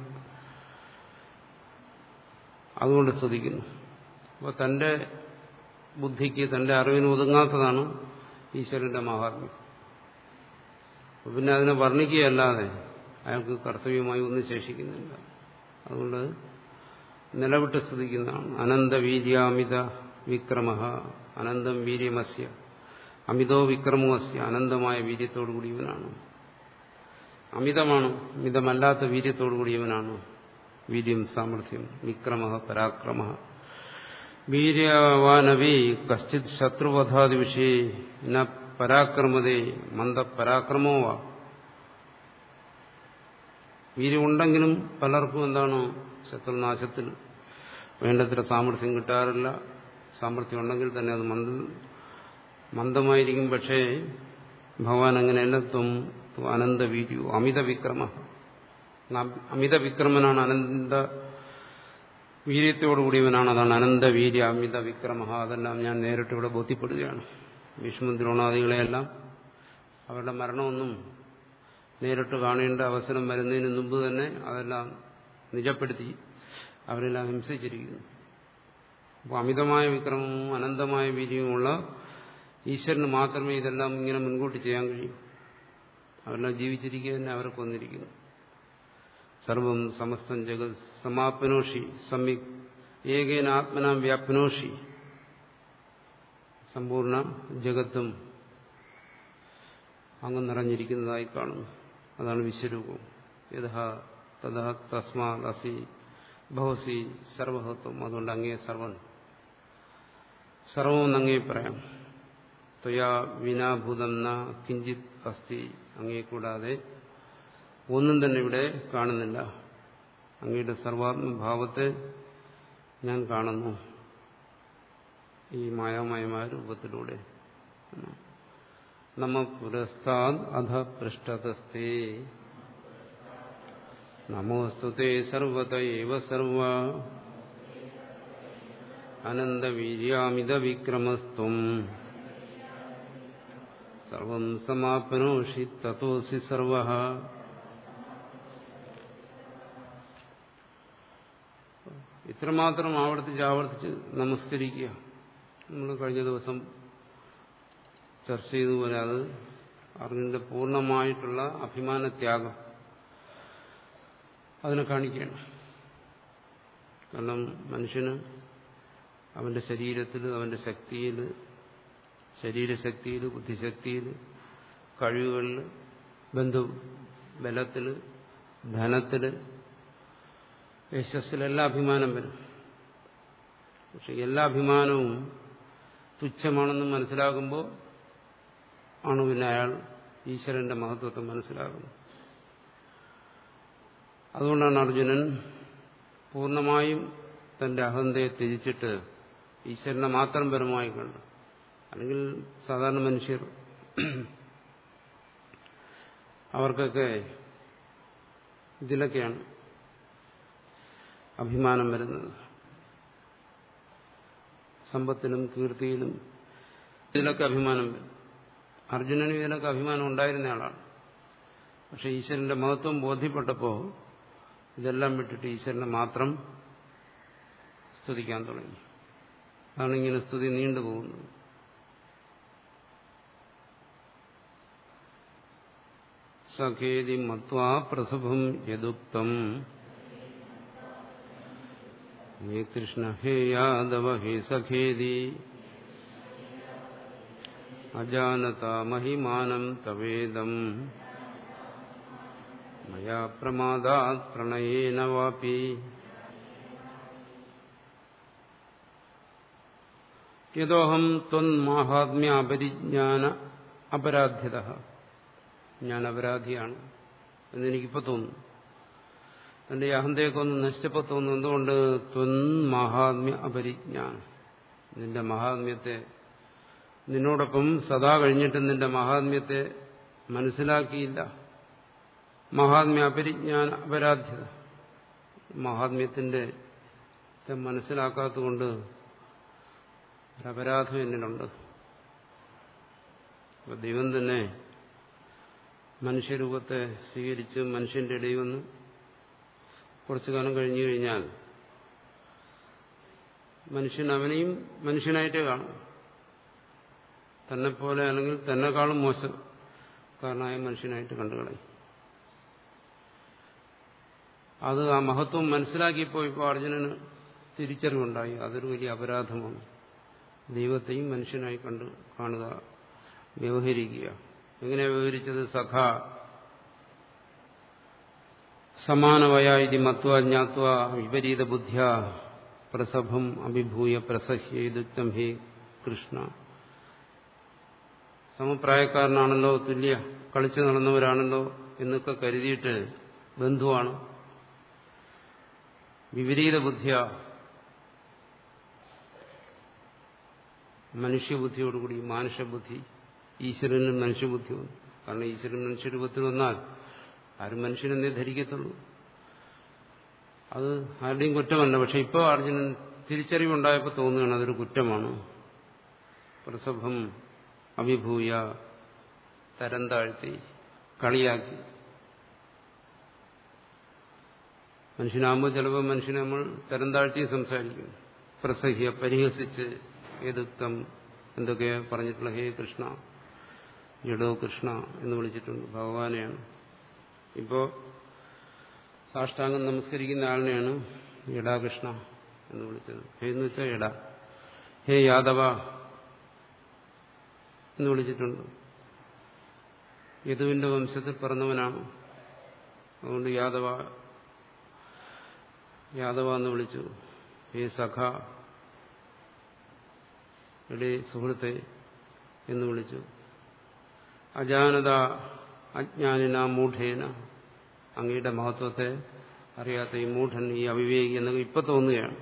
അതുകൊണ്ട് സ്തുതിക്കുന്നു അപ്പോൾ തന്റെ ബുദ്ധിക്ക് തന്റെ അറിവിന് ഒതുങ്ങാത്തതാണ് ഈശ്വരന്റെ മഹാത്മ്യം പിന്നെ അതിനെ വർണ്ണിക്കുകയല്ലാതെ അയാൾക്ക് കർത്തവ്യമായി ഒന്നും ശേഷിക്കുന്നില്ല അതുകൊണ്ട് നിലവിട്ട് സ്തുതിക്കുന്നതാണ് അനന്തവീര്യാമിത വിക്രമ അനന്തം വീര്യമസ്യ അമിതോ വിക്രമോസ്യ അനന്തമായ വീര്യത്തോടു കൂടിയവനാണ് അമിതമാണ് മിതമല്ലാത്ത വീര്യത്തോടു കൂടിയവനാണ് വീര്യം സാമർഥ്യം വിക്രമ പരാക്രമ വീര്യവാനവി കശ്ചിത് ശത്രുവധാതി വിഷയ ന പരാക്രമതേ മന്ദപരാക്രമോ വാ വീര്യമുണ്ടെങ്കിലും പലർക്കും എന്താണ് ശത്രുനാശത്തിൽ വേണ്ടത്ര സാമർഥ്യം കിട്ടാറില്ല സാമർഥ്യം ഉണ്ടെങ്കിൽ തന്നെ അത് മന്ദ മന്ദമായിരിക്കും പക്ഷേ ഭഗവാൻ അങ്ങനെയല്ല ത്വം അനന്ത വീര്യു അമിത വിക്രമ അമിത വിക്രമനാണ് അനന്ത വീര്യത്തോടുകൂടിയവനാണ് അതാണ് അനന്ത വീര്യ അമിത വിക്രമ അതെല്ലാം ഞാൻ നേരിട്ട് ഇവിടെ ബോധ്യപ്പെടുകയാണ് ഭീഷ്മ ദ്രോണാദികളെയെല്ലാം അവരുടെ മരണമൊന്നും നേരിട്ട് കാണേണ്ട അവസരം വരുന്നതിന് മുമ്പ് തന്നെ അതെല്ലാം നിജപ്പെടുത്തി അവരെല്ലാം ഹിംസിച്ചിരിക്കുന്നു അപ്പോൾ അമിതമായ വിക്രമവും അനന്തമായ വീര്യവുമുള്ള ഈശ്വരന് മാത്രമേ ഇതെല്ലാം ഇങ്ങനെ മുൻകൂട്ടി ചെയ്യാൻ കഴിയൂ അവരെല്ലാം ജീവിച്ചിരിക്കുക തന്നെ അവരെ കൊന്നിരിക്കുന്നു സർവം സമസ്തം ജഗത് സമാപ്നോഷി സമ്യക് ഏകേന ആത്മനാം വ്യാപ്നോഷി സമ്പൂർണ്ണ ജഗത്തും അങ്ങ് നിറഞ്ഞിരിക്കുന്നതായി കാണുന്നു അതാണ് വിശ്വരൂപം യഥാ തഥാ തസ്മാ അസി ഭവസി സർവഹത്വം അതുകൊണ്ട് അങ്ങേ സർവൻ സർവവും അങ്ങേ പറയാം ത്വയാ വിനാഭൂതം ന കിഞ്ചിത് അസ്തി അങ്ങേ കൂടാതെ ഒന്നും തന്നെ ഇവിടെ കാണുന്നില്ല അങ്ങയുടെ സർവാത്മഭാവത്തെ ഞാൻ കാണുന്നു ഈ മായാമയമായ രൂപത്തിലൂടെ നമ്മ പുരസ്താദ് അധ പൃഷ്ഠതസ്തേ നമോസ്തുതേ സർവത ഏവ സർവ അനന്തവീര്യാമിത വിക്രമസ്ത്വം സർവം സമാപനോഷി തതോസി സർവ ഇത്രമാത്രം ആവർത്തിച്ച് ആവർത്തിച്ച് നമസ്കരിക്കുക നമ്മൾ കഴിഞ്ഞ ദിവസം ചർച്ച ചെയ്തുപോലെ അത് അറിവിന്റെ പൂർണ്ണമായിട്ടുള്ള അഭിമാനത്യാഗം അതിനെ കാണിക്കുകയാണ് കാരണം മനുഷ്യന് അവന്റെ ശരീരത്തിൽ അവന്റെ ശക്തിയിൽ ശരീരശക്തിയിൽ ബുദ്ധിശക്തിയിൽ കഴിവുകളിൽ ബന്ധു ബലത്തിൽ ധനത്തിൽ യശസ്സിലെല്ലാം അഭിമാനം വരും പക്ഷെ എല്ലാ അഭിമാനവും തുച്ഛമാണെന്ന് മനസ്സിലാകുമ്പോൾ ആണ് പിന്നെ അയാൾ ഈശ്വരന്റെ മഹത്വത്തെ മനസ്സിലാകുന്നത് അതുകൊണ്ടാണ് അർജുനൻ പൂർണ്ണമായും തന്റെ അഹന്തയെ ത്യജിച്ചിട്ട് ഈശ്വരനെ മാത്രം പരമായി കണ്ടു അല്ലെങ്കിൽ സാധാരണ മനുഷ്യർ അവർക്കൊക്കെ ഇതിലൊക്കെയാണ് അഭിമാനം വരുന്നത് സമ്പത്തിലും കീർത്തിയിലും ഇതിലൊക്കെ അഭിമാനം വരും അർജുനന് ഇതിലൊക്കെ അഭിമാനം ഉണ്ടായിരുന്ന ആളാണ് പക്ഷെ ഈശ്വരന്റെ മഹത്വം ബോധ്യപ്പെട്ടപ്പോൾ ഇതെല്ലാം വിട്ടിട്ട് ഈശ്വരനെ മാത്രം സ്തുതിക്കാൻ തുടങ്ങി അതാണ് ഇങ്ങനെ സ്തുതി നീണ്ടുപോകുന്നത് സഖേതി മത്വാ പ്രസഭം യദുക്തം ഹേ കൃഷ്ണ ഹേ യാദവ ഹേ സഖേതി അജാനത മഹിമാനം തവേദം മയാ പ്രമാദാത് പ്രണയേന വാപി യഥോഹം ത്വന്മാഹാത്മ്യ അപരിജ്ഞാന അപരാധ്യത ഞാൻ അപരാധിയാണ് എന്നെനിക്കിപ്പോൾ തോന്നുന്നു എന്റെ ഈ അഹന്തയൊക്കെ ഒന്ന് നശിച്ചപ്പോൾ തോന്നുന്നു എന്തുകൊണ്ട് ത്വൻ മഹാത്മ്യ അപരിജ്ഞാനം നിന്റെ മഹാത്മ്യത്തെ നിന്നോടൊപ്പം സദാ കഴിഞ്ഞിട്ട് നിന്റെ മഹാത്മ്യത്തെ മനസ്സിലാക്കിയില്ല മഹാത്മ്യ അപരിജ്ഞാന അപരാധ്യത മഹാത്മ്യത്തിന്റെ മനസ്സിലാക്കാത്തതുകൊണ്ട് ഒരപരാധം എന്നിലുണ്ട് അപ്പൊ ദൈവം തന്നെ മനുഷ്യരൂപത്തെ സ്വീകരിച്ച് മനുഷ്യന്റെ ഇടയിൽ വന്ന് കുറച്ചു കാലം കഴിഞ്ഞു കഴിഞ്ഞാൽ മനുഷ്യൻ അവനെയും മനുഷ്യനായിട്ടേ കാണും തന്നെപ്പോലെ അല്ലെങ്കിൽ തന്നെക്കാളും മോശക്കാരനായ മനുഷ്യനായിട്ട് കണ്ടുകളയും അത് ആ മഹത്വം മനസ്സിലാക്കിയപ്പോൾ ഇപ്പോൾ അർജുനന് തിരിച്ചറിവുണ്ടായി അതൊരു വലിയ അപരാധമാണ് ദൈവത്തെയും മനുഷ്യനായി കണ്ടു കാണുക വ്യവഹരിക്കുക എങ്ങനെ വ്യവഹരിച്ചത് സഖ സമാനവയ ഇതി മത്വ ജ്ഞാത്വ വിപരീത ബുദ്ധ്യ പ്രസഭം അഭിഭൂയ പ്രസഹ്യുക്തം ഹേ കൃഷ്ണ സമപ്രായക്കാരനാണല്ലോ തുല്യ കളിച്ചു നടന്നവരാണല്ലോ എന്നൊക്കെ കരുതിയിട്ട് ബന്ധുവാണ് വിപരീത ബുദ്ധിയ മനുഷ്യബുദ്ധിയോടുകൂടി മാനുഷബുദ്ധി ഈശ്വരനും മനുഷ്യബുദ്ധി വന്നു കാരണം ഈശ്വരൻ മനുഷ്യരൂപത്തിൽ വന്നാൽ ആരും മനുഷ്യനെന്നേ ധരിക്കത്തുള്ളൂ അത് ആരുടെയും കുറ്റമല്ല പക്ഷെ ഇപ്പോൾ അർജുനൻ തിരിച്ചറിവുണ്ടായപ്പോൾ തോന്നുകയാണ് അതൊരു കുറ്റമാണ് പ്രസഭം അഭിഭൂയ തരം താഴ്ത്തി കളിയാക്കി മനുഷ്യനാകുമ്പോൾ ചിലപ്പോൾ മനുഷ്യനെ നമ്മൾ തരം താഴ്ത്തി സംസാരിക്കും പ്രസഹ്യ പരിഹസിച്ച് ഏതുക്തം എന്തൊക്കെ പറഞ്ഞിട്ടുള്ള ഹേ കൃഷ്ണ ജഡോ കൃഷ്ണ എന്ന് വിളിച്ചിട്ടുണ്ട് ഭഗവാനെയാണ് ഇപ്പോ സാഷ്ടാംഗം നമസ്കരിക്കുന്ന ആളിനെയാണ് എടാ കൃഷ്ണ എന്ന് വിളിച്ചത് ഹേ എന്ന് വെച്ചാൽ എടാ ഹേ യാദവ എന്ന് വിളിച്ചിട്ടുണ്ട് യദുവിന്റെ വംശത്തിൽ പിറന്നവനാണ് അതുകൊണ്ട് യാദവ യാദവ എന്ന് വിളിച്ചു ഹേ സഖ എടേ സുഹൃത്തെ എന്ന് വിളിച്ചു അജാനത അജ്ഞാനിന മൂഢേന അങ്ങയുടെ മഹത്വത്തെ അറിയാത്ത ഈ മൂഢൻ ഈ അവിവേകി എന്നൊക്കെ ഇപ്പൊ തോന്നുകയാണ്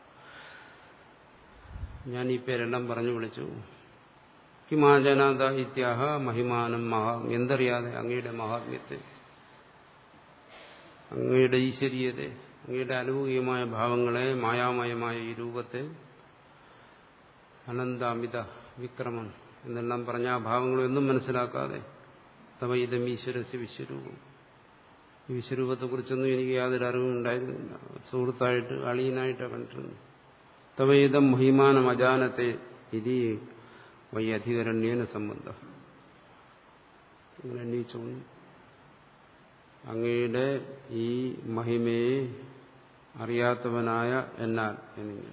ഞാൻ ഈ പേരെല്ലാം പറഞ്ഞു വിളിച്ചു കിമാജനാഥ ഇത്യാഹ മഹിമാനം മഹാ എന്തറിയാതെ അങ്ങയുടെ മഹാത്മ്യത്തെ അങ്ങയുടെ ഈശ്വരീയത്തെ അങ്ങയുടെ അലൗകികമായ ഭാവങ്ങളെ മായാമയമായ ഈ രൂപത്തെ അനന്താമിത വിക്രമൻ എന്നെല്ലാം പറഞ്ഞ ആ ഭാവങ്ങളൊന്നും മനസ്സിലാക്കാതെ തവൈതം ഈശ്വരസ്യ വിശ്വരൂപം ഈ വിശ്വരൂപത്തെക്കുറിച്ചൊന്നും എനിക്ക് യാതൊരു അറിവും ഉണ്ടായിരുന്നില്ല സുഹൃത്തായിട്ട് അളിയനായിട്ടാണ് കണ്ടിരുന്നത് തവൈതം മഹിമാനം അജാനത്തെ ഇതി വൈ അധികരണ്യേന സംബന്ധം ഇങ്ങനെ അന്വേഷിച്ചു അങ്ങയുടെ ഈ മഹിമയെ അറിയാത്തവനായ എന്നാൽ എന്നിങ്ങനെ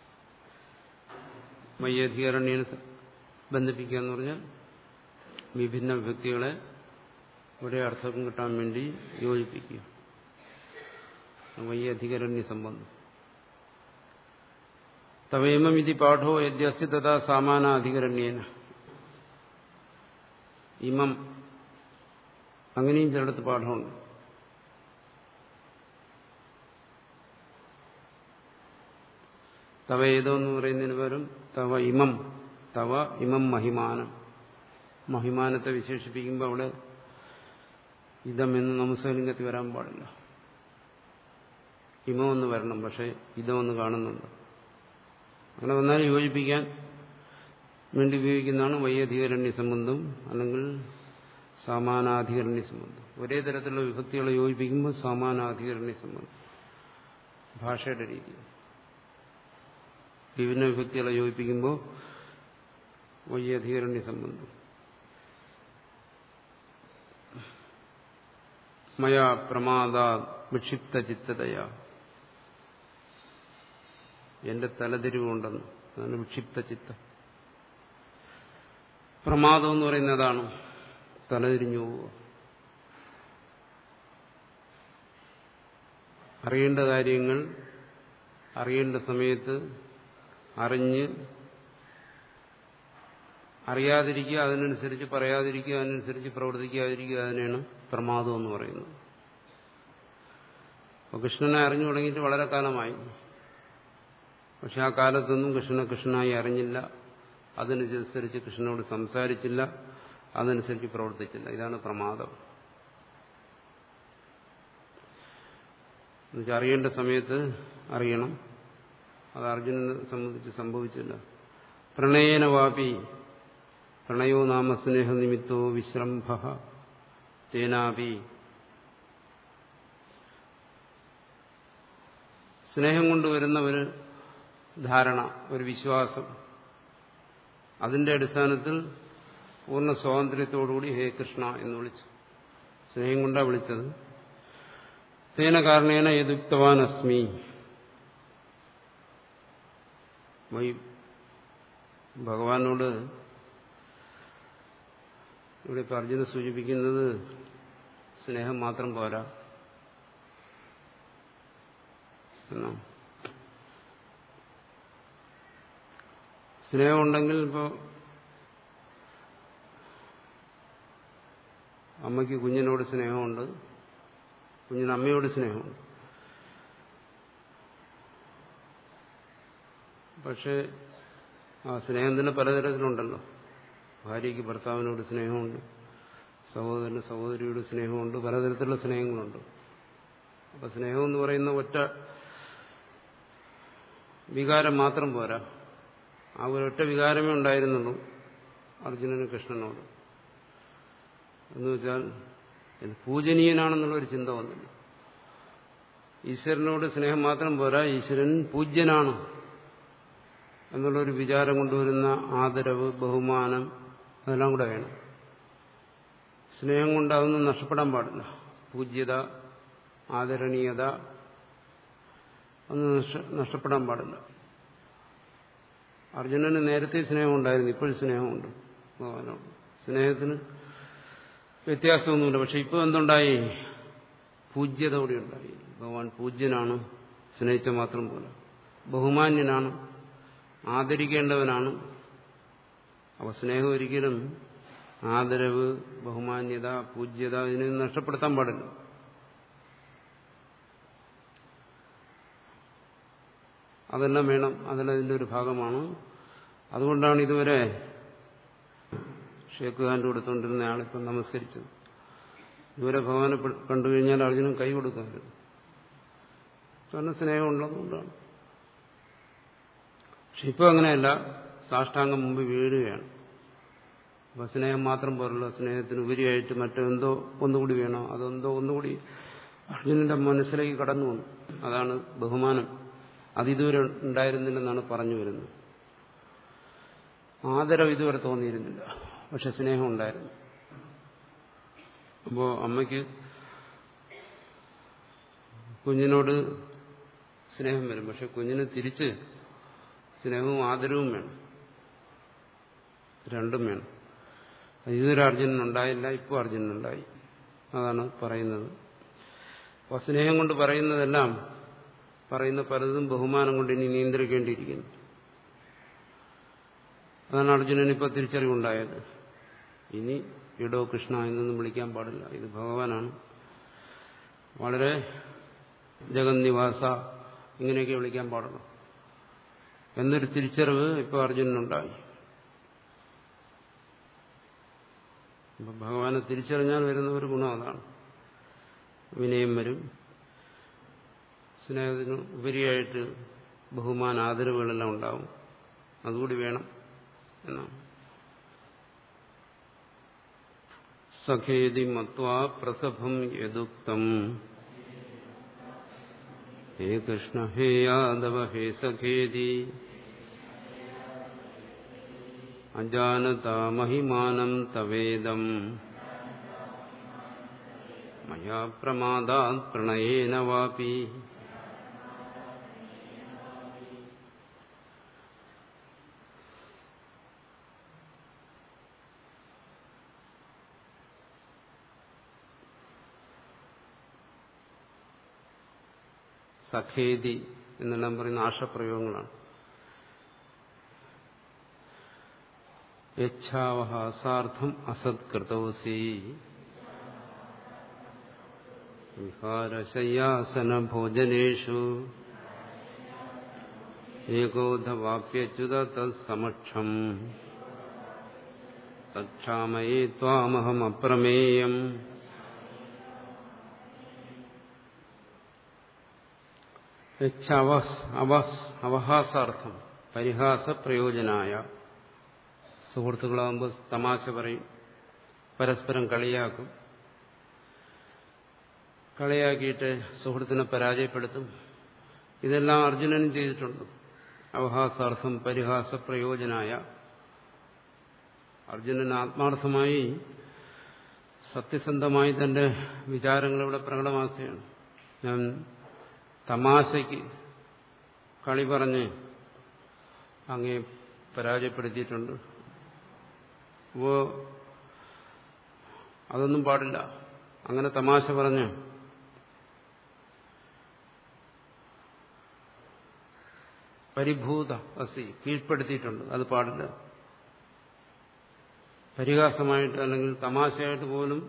മയ്യധികരണ്യനെ ബന്ധിപ്പിക്കുക എന്ന് പറഞ്ഞാൽ വിഭിന്ന വ്യക്തികളെ ഒരേ അർത്ഥം കിട്ടാൻ വേണ്ടി യോജിപ്പിക്കുക വയ്യധികരണ്യ സംബന്ധം തവേമം ഇതി പാഠോ യദ്യസ്തി തഥാ സാമാന അധികരണ്യേന ഇമം അങ്ങനെയും ചിലടത്ത് പാഠമുണ്ട് തവ ഏതോ എന്ന് പറയുന്നതിന് പകരം തവ ഇമം തവ ഇമം മഹിമാനം മഹിമാനത്തെ വിശേഷിപ്പിക്കുമ്പോൾ അവിടെ ഇതം എന്ന് നമസ്കാലിംഗത്തിൽ വരാൻ പാടില്ല ഇമമെന്ന് വരണം പക്ഷെ ഇതമെന്ന് കാണുന്നുണ്ട് അങ്ങനെ വന്നാൽ യോജിപ്പിക്കാൻ വേണ്ടി ഉപയോഗിക്കുന്നതാണ് വൈയധികരണ്യ സംബന്ധം അല്ലെങ്കിൽ സമാനാധികരണ്യ സംബന്ധം ഒരേ തരത്തിലുള്ള വിഭക്തികളെ യോജിപ്പിക്കുമ്പോൾ സമാനാധികരണ്യ സംബന്ധം ഭാഷയുടെ രീതി വിഭിന്ന വിഭക്തികളെ യോജിപ്പിക്കുമ്പോൾ വൈയധികരണ്യ സംബന്ധം മയാ പ്രമാദാ വിക്ഷിപ്ത ചിത്തതയാ എന്റെ തലതിരിവുണ്ടെന്ന് അതാണ് വിക്ഷിപ്ത ചിത്തം പ്രമാദം എന്ന് പറയുന്നതാണ് തലതിരിഞ്ഞു പോവുക അറിയേണ്ട കാര്യങ്ങൾ അറിയേണ്ട സമയത്ത് അറിഞ്ഞ് അറിയാതിരിക്കുക അതിനനുസരിച്ച് പറയാതിരിക്കുക അതിനനുസരിച്ച് പ്രവർത്തിക്കാതിരിക്കുക അതിനെയാണ് പ്രമാദം എന്ന് പറയുന്നത് അപ്പോൾ കൃഷ്ണനെ അറിഞ്ഞു തുടങ്ങിയിട്ട് വളരെ കാലമായി പക്ഷെ ആ കാലത്തൊന്നും കൃഷ്ണനെ കൃഷ്ണനായി അറിഞ്ഞില്ല അതിനനുസരിച്ച് കൃഷ്ണനോട് സംസാരിച്ചില്ല അതനുസരിച്ച് പ്രവർത്തിച്ചില്ല ഇതാണ് പ്രമാദം എന്നുവെച്ചാൽ അറിയേണ്ട സമയത്ത് അറിയണം അത് അർജുനനെ സംബന്ധിച്ച് സംഭവിച്ചില്ല പ്രണയേന വാപി പ്രണയോ നാമ സ്നേഹനിമിത്തോ വിശ്രംഭ തേനാപി സ്നേഹം കൊണ്ടുവരുന്ന ഒരു ധാരണ ഒരു വിശ്വാസം അതിന്റെ അടിസ്ഥാനത്തിൽ പൂർണ്ണ സ്വാതന്ത്ര്യത്തോടുകൂടി ഹേ കൃഷ്ണ എന്ന് വിളിച്ചു സ്നേഹം കൊണ്ടാണ് വിളിച്ചത് തേന കാരണേന യദുക്തവാൻ അസ്മി വൈ ഭഗവാനോട് ഇവിടെ ഇപ്പം അർജുന സൂചിപ്പിക്കുന്നത് സ്നേഹം മാത്രം പോരാ എന്നോ സ്നേഹമുണ്ടെങ്കിൽ ഇപ്പോൾ അമ്മയ്ക്ക് കുഞ്ഞിനോട് സ്നേഹമുണ്ട് കുഞ്ഞിന് അമ്മയോട് സ്നേഹമുണ്ട് പക്ഷേ ആ സ്നേഹം തന്നെ പലതരത്തിലുണ്ടല്ലോ ഭാര്യയ്ക്ക് ഭർത്താവിനോട് സ്നേഹമുണ്ട് സഹോദരന് സഹോദരിയോട് സ്നേഹമുണ്ട് പലതരത്തിലുള്ള സ്നേഹങ്ങളുണ്ട് അപ്പൊ സ്നേഹം എന്ന് പറയുന്ന ഒറ്റ വികാരം മാത്രം പോരാ ആ ഒരൊറ്റ വികാരമേ ഉണ്ടായിരുന്നുള്ളൂ അർജുനന് കൃഷ്ണനോട് എന്ന് വെച്ചാൽ ഇത് പൂജനീയനാണെന്നുള്ള ഒരു ചിന്ത വന്നില്ല ഈശ്വരനോട് സ്നേഹം മാത്രം പോരാ ഈശ്വരൻ പൂജ്യനാണ് എന്നുള്ളൊരു വിചാരം കൊണ്ടുവരുന്ന ആദരവ് ബഹുമാനം അതെല്ലാം കൂടെ വേണം സ്നേഹം കൊണ്ട് അതൊന്നും നഷ്ടപ്പെടാൻ പാടില്ല പൂജ്യത ആദരണീയത ഒന്നും നഷ്ടപ്പെടാൻ പാടില്ല അർജുനന് നേരത്തെ സ്നേഹം ഉണ്ടായിരുന്നു ഇപ്പോഴും സ്നേഹമുണ്ട് ഭഗവാനോട് സ്നേഹത്തിന് വ്യത്യാസമൊന്നുമില്ല പക്ഷെ ഇപ്പോൾ എന്തുണ്ടായി പൂജ്യത കൂടി ഉണ്ടായി ഭഗവാൻ പൂജ്യനാണ് സ്നേഹിച്ച മാത്രം പോലെ ബഹുമാന്യനാണ് ആദരിക്കേണ്ടവനാണ് അപ്പോൾ സ്നേഹം ഒരിക്കലും ആദരവ് ബഹുമാന്യത പൂജ്യത ഇതിനെ നഷ്ടപ്പെടുത്താൻ പാടില്ല അതെല്ലാം വേണം അതിലതിൻ്റെ ഒരു ഭാഗമാണ് അതുകൊണ്ടാണ് ഇതുവരെ ഷേഖ് ഖാൻ്റെ കൊടുത്തുകൊണ്ടിരുന്ന ആളിപ്പം നമസ്കരിച്ചത് ഇതുവരെ ഭഗവാനെ കണ്ടു കഴിഞ്ഞാൽ അർജുനൻ കൈ കൊടുക്കാറുണ്ട് കാരണം സ്നേഹം ഉള്ളതുകൊണ്ടാണ് പക്ഷെ ഇപ്പോൾ അങ്ങനെയല്ല സാഷ്ടാംഗം മുമ്പ് വീഴുകയാണ് അപ്പം സ്നേഹം മാത്രം പോലുള്ള സ്നേഹത്തിന് ഉപരിയായിട്ട് മറ്റെന്തോ ഒന്നുകൂടി വേണോ അതെന്തോ ഒന്നുകൂടി അർജുനന്റെ മനസ്സിലേക്ക് കടന്നു വന്നു അതാണ് ബഹുമാനം അതിതുവരെ ഉണ്ടായിരുന്നില്ലെന്നാണ് പറഞ്ഞു വരുന്നത് ആദരവ് ഇതുവരെ തോന്നിയിരുന്നില്ല പക്ഷെ സ്നേഹം ഉണ്ടായിരുന്നു അപ്പോൾ അമ്മയ്ക്ക് കുഞ്ഞിനോട് സ്നേഹം വരും പക്ഷെ കുഞ്ഞിന് തിരിച്ച് സ്നേഹവും ആദരവും വേണം രണ്ടും വേണം ഇതുവരെ അർജുനനുണ്ടായില്ല ഇപ്പോൾ അർജുനനുണ്ടായി അതാണ് പറയുന്നത് അപ്പോൾ സ്നേഹം കൊണ്ട് പറയുന്നതെല്ലാം പറയുന്ന പലതും ബഹുമാനം കൊണ്ട് ഇനി നിയന്ത്രിക്കേണ്ടിയിരിക്കുന്നു അതാണ് അർജുനന് ഇപ്പോൾ തിരിച്ചറിവുണ്ടായത് ഇനി ഇടോ കൃഷ്ണ എന്നൊന്നും വിളിക്കാൻ പാടില്ല ഇത് ഭഗവാനാണ് വളരെ ജഗന്നിവാസ ഇങ്ങനെയൊക്കെ വിളിക്കാൻ പാടുള്ളൂ എന്നൊരു തിരിച്ചറിവ് ഇപ്പോൾ അർജുനനുണ്ടായി അപ്പം ഭഗവാനെ തിരിച്ചറിഞ്ഞാൽ വരുന്ന ഒരു ഗുണം അതാണ് വിനയം വരും സ്നേഹത്തിന് ഉപരിയായിട്ട് ബഹുമാന ആദരവുകളെല്ലാം ഉണ്ടാവും അതുകൂടി വേണം എന്നാണ് സഖേതി മത്വാ പ്രസഭം യദുക്തം ഹേ കൃഷ്ണ ഹേ യാദവ ഹേ സഖേതി അജാനതാ മഹിമാനം തവേദം മയാ പ്രമാദാത് പ്രണയേന വാപി സഖേതി എന്നെല്ലാം പറയുന്ന ആശപ്രയോഗങ്ങളാണ് യച്ഛാവഹ സാർത്ഥം അസത്കൃതവസി വിഹാരശയ്യാസന ഭോജനേഷു ഏകോധവാപ്യച്യുത തത്സമക്ഷം തക്ഷാമയേ ത്വാമഹമപ്രമേയം അവഹാസാർത്ഥം പരിഹാസ പ്രയോജനായ സുഹൃത്തുക്കളാകുമ്പോൾ തമാശ പറയും പരസ്പരം കളിയാക്കും കളിയാക്കിയിട്ട് സുഹൃത്തിനെ പരാജയപ്പെടുത്തും ഇതെല്ലാം അർജുനനും ചെയ്തിട്ടുണ്ട് അവഹാസാർത്ഥം പരിഹാസ പ്രയോജനായ അർജുനൻ ആത്മാർത്ഥമായി സത്യസന്ധമായി തന്റെ വിചാരങ്ങളിവിടെ പ്രകടമാക്കുകയാണ് ഞാൻ തമാശയ്ക്ക് കളി പറഞ്ഞ് അങ്ങേ പരാജയപ്പെടുത്തിയിട്ടുണ്ട് അപ്പോ അതൊന്നും പാടില്ല അങ്ങനെ തമാശ പറഞ്ഞ് പരിഭൂത അസി കീഴ്പ്പെടുത്തിയിട്ടുണ്ട് അത് പാടില്ല പരിഹാസമായിട്ട് അല്ലെങ്കിൽ തമാശയായിട്ട് പോലും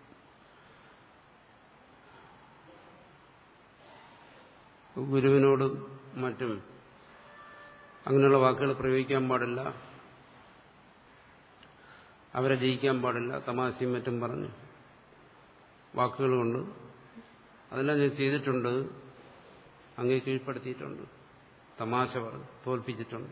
ഗുരുവിനോടും മറ്റും അങ്ങനെയുള്ള വാക്കുകൾ പ്രയോഗിക്കാൻ പാടില്ല അവരെ ജയിക്കാൻ പാടില്ല തമാശയും മറ്റും പറഞ്ഞു വാക്കുകൾ കൊണ്ട് അതെല്ലാം ഞാൻ ചെയ്തിട്ടുണ്ട് അങ്ങേ കീഴ്പ്പെടുത്തിയിട്ടുണ്ട് തമാശ പറഞ്ഞു തോൽപ്പിച്ചിട്ടുണ്ട്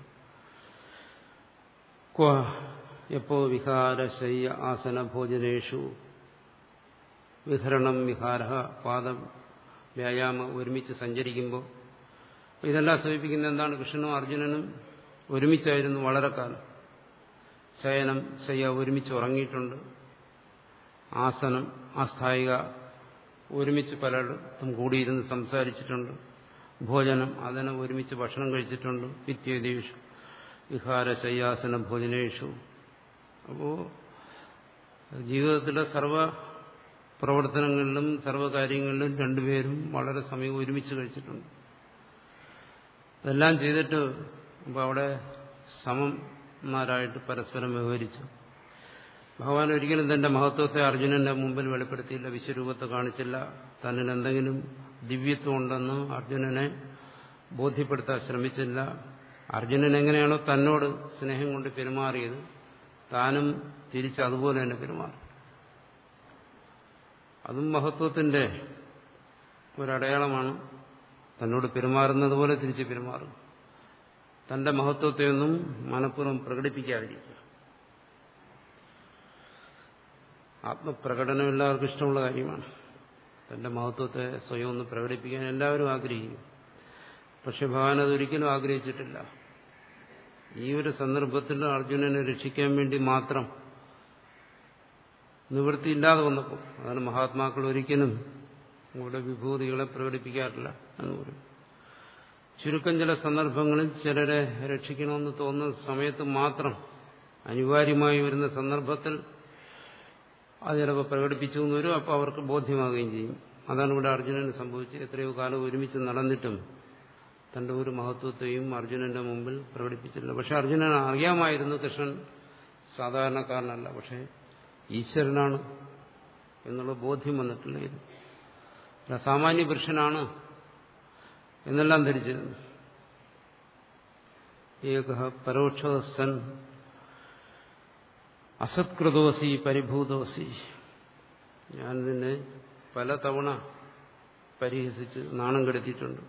ക്വ എപ്പോ വിഹാര ശയ്യ ആസന ഭോജനേഷു വിഹരണം വിഹാര പാദം വ്യായാമം ഒരുമിച്ച് സഞ്ചരിക്കുമ്പോൾ ഇതെല്ലാം സൂചിപ്പിക്കുന്ന എന്താണ് കൃഷ്ണനും അർജുനനും ഒരുമിച്ചായിരുന്നു വളരെ കാലം ശയനം ശയ്യ ഒരുമിച്ച് ഉറങ്ങിയിട്ടുണ്ട് ആസനം ആസ്ഥായിക ഒരുമിച്ച് പലയിടത്തും കൂടിയിരുന്ന് സംസാരിച്ചിട്ടുണ്ട് ഭോജനം അതിനെ ഒരുമിച്ച് ഭക്ഷണം കഴിച്ചിട്ടുണ്ട് വിദ്യേതേഷു വിഹാര ശയ്യാസന ഭോജനേഷു അപ്പോ ജീവിതത്തിലെ സർവ പ്രവർത്തനങ്ങളിലും സർവ്വകാര്യങ്ങളിലും രണ്ടുപേരും വളരെ സമയം ഒരുമിച്ച് കഴിച്ചിട്ടുണ്ട് ഇതെല്ലാം ചെയ്തിട്ട് അപ്പോൾ അവിടെ സമന്മാരായിട്ട് പരസ്പരം വ്യവഹരിച്ചു ഭഗവാൻ ഒരിക്കലും തന്റെ മഹത്വത്തെ അർജുനന്റെ മുമ്പിൽ വെളിപ്പെടുത്തിയില്ല വിശ്വരൂപത്തെ കാണിച്ചില്ല തന്നിൽ എന്തെങ്കിലും ദിവ്യത്വം ഉണ്ടെന്ന് അർജുനനെ ബോധ്യപ്പെടുത്താൻ ശ്രമിച്ചില്ല അർജുനൻ എങ്ങനെയാണോ തന്നോട് സ്നേഹം കൊണ്ട് പെരുമാറിയത് താനും തിരിച്ച് അതുപോലെ തന്നെ പെരുമാറി അതും മഹത്വത്തിന്റെ ഒരടയാളമാണ് തന്നോട് പെരുമാറുന്നത് പോലെ തിരിച്ച് പെരുമാറും തന്റെ മഹത്വത്തെയൊന്നും മനഃപൂർവ്വം പ്രകടിപ്പിക്കാതിരിക്കുക ആത്മപ്രകടനം എല്ലാവർക്കും ഇഷ്ടമുള്ള കാര്യമാണ് തന്റെ മഹത്വത്തെ സ്വയം ഒന്ന് പ്രകടിപ്പിക്കാൻ എല്ലാവരും ആഗ്രഹിക്കും പക്ഷെ ഭഗവാൻ അതൊരിക്കലും ആഗ്രഹിച്ചിട്ടില്ല ഈ ഒരു സന്ദർഭത്തിൽ അർജുനനെ രക്ഷിക്കാൻ വേണ്ടി മാത്രം നിവൃത്തിയില്ലാതെ വന്നപ്പോൾ അതാണ് മഹാത്മാക്കൾ ഒരിക്കലും ഇവിടെ വിഭൂതികളെ പ്രകടിപ്പിക്കാറില്ല എന്ന് പറയും ചുരുക്കം ചില സന്ദർഭങ്ങളിൽ ചിലരെ രക്ഷിക്കണമെന്ന് തോന്നുന്ന സമയത്ത് മാത്രം അനിവാര്യമായി വരുന്ന സന്ദർഭത്തിൽ അത് ചിലപ്പോൾ പ്രകടിപ്പിച്ചു എന്ന് വരും അപ്പോൾ അവർക്ക് ബോധ്യമാകുകയും ചെയ്യും അതാണ് ഇവിടെ അർജുനന് സംഭവിച്ചത് എത്രയോ കാലം ഒരുമിച്ച് നടന്നിട്ടും തന്റെ ഒരു മഹത്വത്തെയും അർജുനന്റെ മുമ്പിൽ പ്രകടിപ്പിച്ചില്ല പക്ഷെ അർജുനൻ അറിയാമായിരുന്നു കൃഷ്ണൻ സാധാരണക്കാരനല്ല പക്ഷെ ഈശ്വരനാണ് എന്നുള്ള ബോധ്യം വന്നിട്ടില്ലായിരുന്നു സാമാന്യ പുരുഷനാണ് എന്നെല്ലാം ധരിച്ചിരുന്നു ഏക പരോക്ഷസൻ അസത്കൃതോസി പരിഭൂതോസി ഞാൻ നിന്നെ പലതവണ പരിഹസിച്ച് നാണം കെടുത്തിയിട്ടുണ്ട്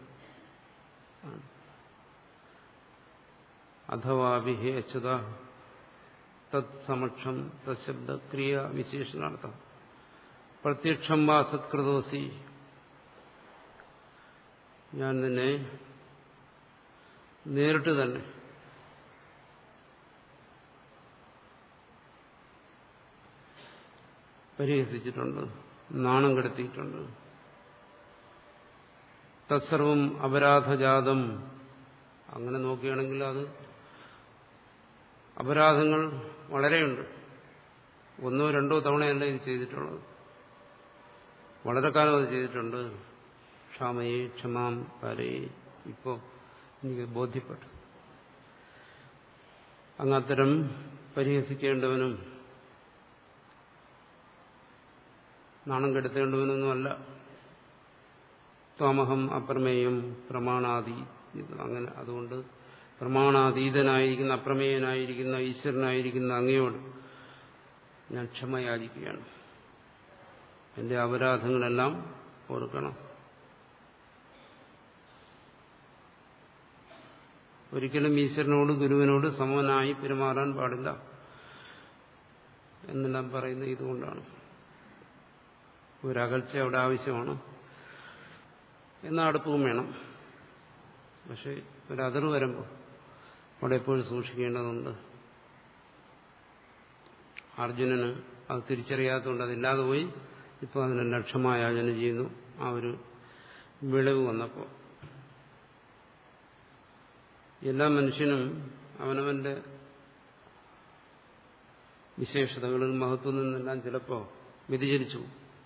അഥവാ വിഹേ അച്യുത തത്സമക്ഷം തശബ്ദ ക്രിയ വിശേഷണാർത്ഥം പ്രത്യക്ഷം വാ സത്കൃതോസി ഞാൻ നിന്നെ നേരിട്ട് തന്നെ പരിഹസിച്ചിട്ടുണ്ട് നാണം കെടുത്തിയിട്ടുണ്ട് തത്സർവം അപരാധജാതം അങ്ങനെ നോക്കുകയാണെങ്കിൽ അത് അപരാധങ്ങൾ വളരെയുണ്ട് ഒന്നോ രണ്ടോ തവണയല്ല ഇത് ചെയ്തിട്ടുള്ളത് വളരെ കാലം അത് ചെയ്തിട്ടുണ്ട് ക്ഷാമയെ ക്ഷമാം കാരയെ ഇപ്പോൾ എനിക്ക് ബോധ്യപ്പെട്ടു അങ്ങത്തരം പരിഹസിക്കേണ്ടവനും നാണം കെടുത്തേണ്ടവനൊന്നുമല്ല ത്വമഹം അപ്രമേയം പ്രമാണാതി അങ്ങനെ അതുകൊണ്ട് പ്രമാണാതീതനായിരിക്കുന്ന അപ്രമേയനായിരിക്കുന്ന ഈശ്വരനായിരിക്കുന്ന അങ്ങയോട് ഞാൻ ക്ഷമ യാചിക്കുകയാണ് എന്റെ അപരാധങ്ങളെല്ലാം ഓർക്കണം ഒരിക്കലും ഈശ്വരനോട് ഗുരുവിനോട് സമനായി പെരുമാറാൻ പാടില്ല എന്നെല്ലാം പറയുന്നത് ഇതുകൊണ്ടാണ് ഒരകൽച്ച അവിടെ ആവശ്യമാണ് എന്ന അടുപ്പവും വേണം പക്ഷെ ഒരതിർ വരുമ്പോൾ അവിടെ എപ്പോഴും സൂക്ഷിക്കേണ്ടതുണ്ട് അർജുനന് അത് തിരിച്ചറിയാത്തതുകൊണ്ട് അതില്ലാതെ പോയി ഇപ്പോൾ അതിനെ ലക്ഷമായാചന ചെയ്യുന്നു ആ ഒരു വിളവ് വന്നപ്പോൾ എല്ലാ മനുഷ്യനും അവനവന്റെ വിശേഷതകളിൽ മഹത്വം നിന്നെല്ലാം ചിലപ്പോൾ വ്യതിചരിച്ചു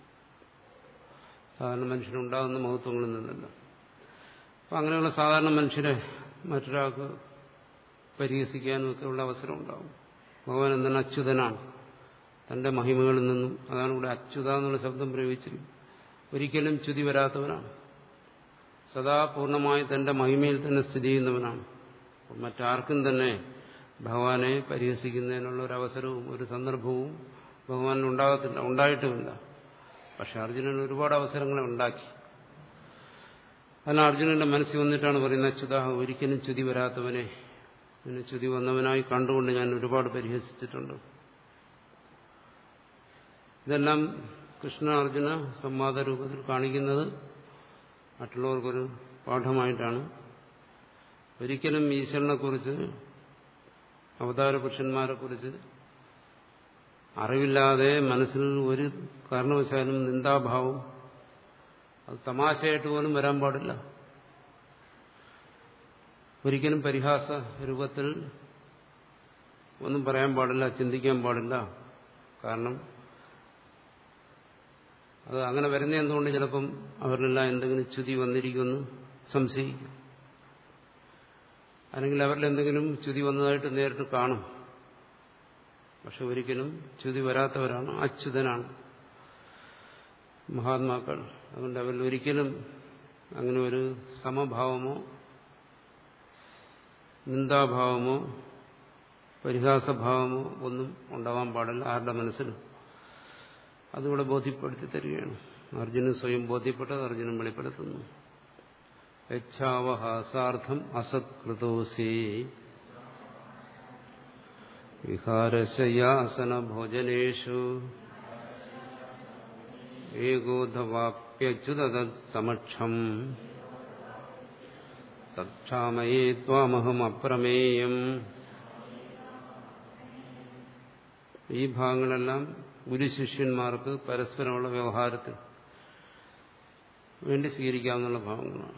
സാധാരണ മനുഷ്യനുണ്ടാകുന്ന മഹത്വങ്ങളിൽ നിന്നല്ല അപ്പം അങ്ങനെയുള്ള സാധാരണ മനുഷ്യരെ മറ്റൊരാൾക്ക് പരിഹസിക്കാനും ഒക്കെ ഉള്ള അവസരം ഉണ്ടാവും ഭഗവാൻ എന്താണ് അച്യുതനാണ് തന്റെ മഹിമകളിൽ നിന്നും അതാണ് ഇവിടെ അച്യുത എന്നുള്ള ശബ്ദം പ്രയോഗിച്ചത് ഒരിക്കലും ച്യുതി വരാത്തവനാണ് സദാ പൂർണ്ണമായി തന്റെ മഹിമയിൽ തന്നെ സ്ഥിതി ചെയ്യുന്നവനാണ് മറ്റാർക്കും തന്നെ ഭഗവാനെ പരിഹസിക്കുന്നതിനുള്ള ഒരു അവസരവും ഒരു സന്ദർഭവും ഭഗവാനിൽ ഉണ്ടാകത്തില്ല ഉണ്ടായിട്ടുമില്ല പക്ഷെ അർജുനൻ ഒരുപാട് അവസരങ്ങളെ ഉണ്ടാക്കി അതിന് അർജുനന്റെ മനസ്സിൽ വന്നിട്ടാണ് പറയുന്നത് അച്യുത ഒരിക്കലും ചുതി വരാത്തവനെ നിന്നെ ചുതി വന്നവനായി കണ്ടുകൊണ്ട് ഞാൻ ഒരുപാട് പരിഹസിച്ചിട്ടുണ്ട് ഇതെല്ലാം കൃഷ്ണ അർജുന സംവാദ രൂപത്തിൽ കാണിക്കുന്നത് മറ്റുള്ളവർക്കൊരു പാഠമായിട്ടാണ് ഒരിക്കലും ഈശ്വരനെക്കുറിച്ച് അവതാര പുരുഷന്മാരെക്കുറിച്ച് അറിവില്ലാതെ മനസ്സിൽ ഒരു കാരണവശാലും നിന്ദാഭാവം അത് തമാശയായിട്ട് പോലും വരാൻ പാടില്ല ഒരിക്കലും പരിഹാസ രൂപത്തിൽ ഒന്നും പറയാൻ പാടില്ല ചിന്തിക്കാൻ പാടില്ല കാരണം അത് അങ്ങനെ വരുന്ന എന്തുകൊണ്ട് ചിലപ്പം അവരിലെല്ലാം എന്തെങ്കിലും ചുതി വന്നിരിക്കുമെന്ന് സംശയിക്കും അല്ലെങ്കിൽ അവരിൽ എന്തെങ്കിലും ചുതി വന്നതായിട്ട് നേരിട്ട് കാണും പക്ഷെ ഒരിക്കലും ചുതി വരാത്തവരാണ് അച്യുതനാണ് മഹാത്മാക്കൾ അതുകൊണ്ട് അവരിൽ ഒരിക്കലും അങ്ങനെ ഒരു സമഭാവമോ നിന്ദാഭാവമോ പരിഹാസഭാവമോ ഒന്നും ഉണ്ടാവാൻ പാടില്ല ആരുടെ മനസ്സിലും അതുകൂടെ ബോധ്യപ്പെടുത്തി തരികയാണ് അർജുനൻ സ്വയം ബോധ്യപ്പെട്ടത് അർജുനൻ വെളിപ്പെടുത്തുന്നു യച്ഛാവഹാസാർത്ഥം അസത്കൃതോസി വിഹാരശയാസന ഭോജനേഷു ഏകോധവാപ്യച്യുതമക്ഷം തക്ഷാമയേ ത്വാമഹമപ്രമേയം ഈ ഭാഗങ്ങളെല്ലാം ഗുരുശിഷ്യന്മാർക്ക് പരസ്പരമുള്ള വ്യവഹാരത്തിൽ വേണ്ടി സ്വീകരിക്കാവുന്ന ഭാഗങ്ങളാണ്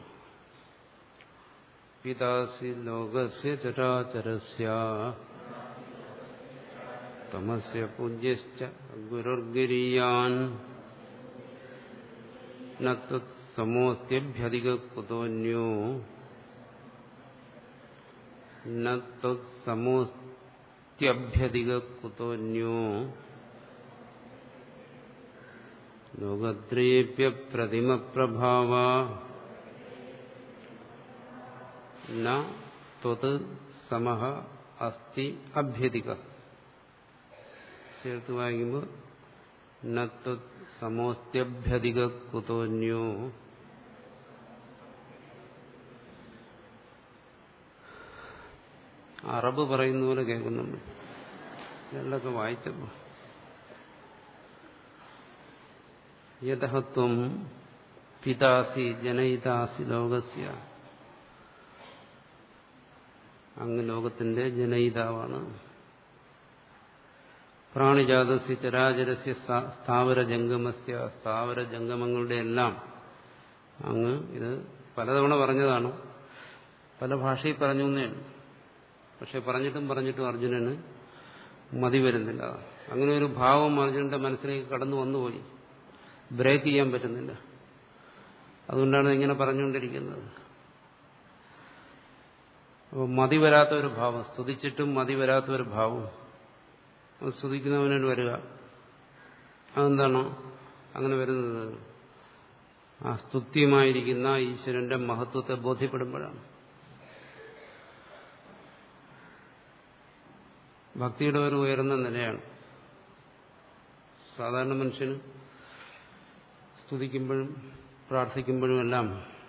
പിതാസി ലോകസ്യ ചരാചരസ്യ തമസ്യ പൂജ്യശ്ച ഗുരുർഗിരിയാൻ നമോസ്ത്യഭ്യധിക കുതോന്യോ നമോസ്ത്യഭ്യധിക കുതോന്യോ ലോകത്രയേപ്യ പ്രതിമപ്രഭാവ ത്വത് സമഹ അസ്തി അഭ്യതിക ചേർത്ത് വായിക്കുമ്പോൾ നത്വ സമോസ്ത്യഭ്യതിക കുതോന്യോ അറബ് പറയുന്ന പോലെ കേൾക്കുന്നുണ്ട് ഇതെല്ലൊക്കെ വായിച്ചപ്പോ യഥത്വം പിതാസി ജനയിതാസി ലോകസ്യ അങ്ങ് ലോകത്തിന്റെ ജനയിതാവാണ് പ്രാണിജാതസ്യ ചരാചരസ്യ സ്ഥാവര ജംഗമസ്യ സ്ഥാവര ജംഗമങ്ങളുടെ എല്ലാം അങ്ങ് ഇത് പലതവണ പറഞ്ഞതാണ് പല ഭാഷയിൽ പറഞ്ഞു എന്നേ പക്ഷെ പറഞ്ഞിട്ടും പറഞ്ഞിട്ടും അർജുനന് മതി വരുന്നില്ല അങ്ങനെ ഒരു ഭാവം അർജുനന്റെ മനസ്സിലേക്ക് കടന്നു വന്നുപോയി ബ്രേക്ക് ചെയ്യാൻ പറ്റുന്നില്ല അതുകൊണ്ടാണ് ഇങ്ങനെ പറഞ്ഞുകൊണ്ടിരിക്കുന്നത് അപ്പോൾ മതി വരാത്ത ഒരു ഭാവം സ്തുതിച്ചിട്ടും മതി വരാത്ത ഒരു ഭാവം അത് സ്തുതിക്കുന്നവനോട് വരിക അതെന്താണ് അങ്ങനെ വരുന്നത് ആ സ്തുത്യമായിരിക്കുന്ന ഈശ്വരന്റെ മഹത്വത്തെ ബോധ്യപ്പെടുമ്പോഴാണ് ഭക്തിയുടെ ഒരു ഉയർന്ന നിലയാണ് സാധാരണ മനുഷ്യന് സ്തുതിക്കുമ്പോഴും പ്രാർത്ഥിക്കുമ്പോഴും എല്ലാം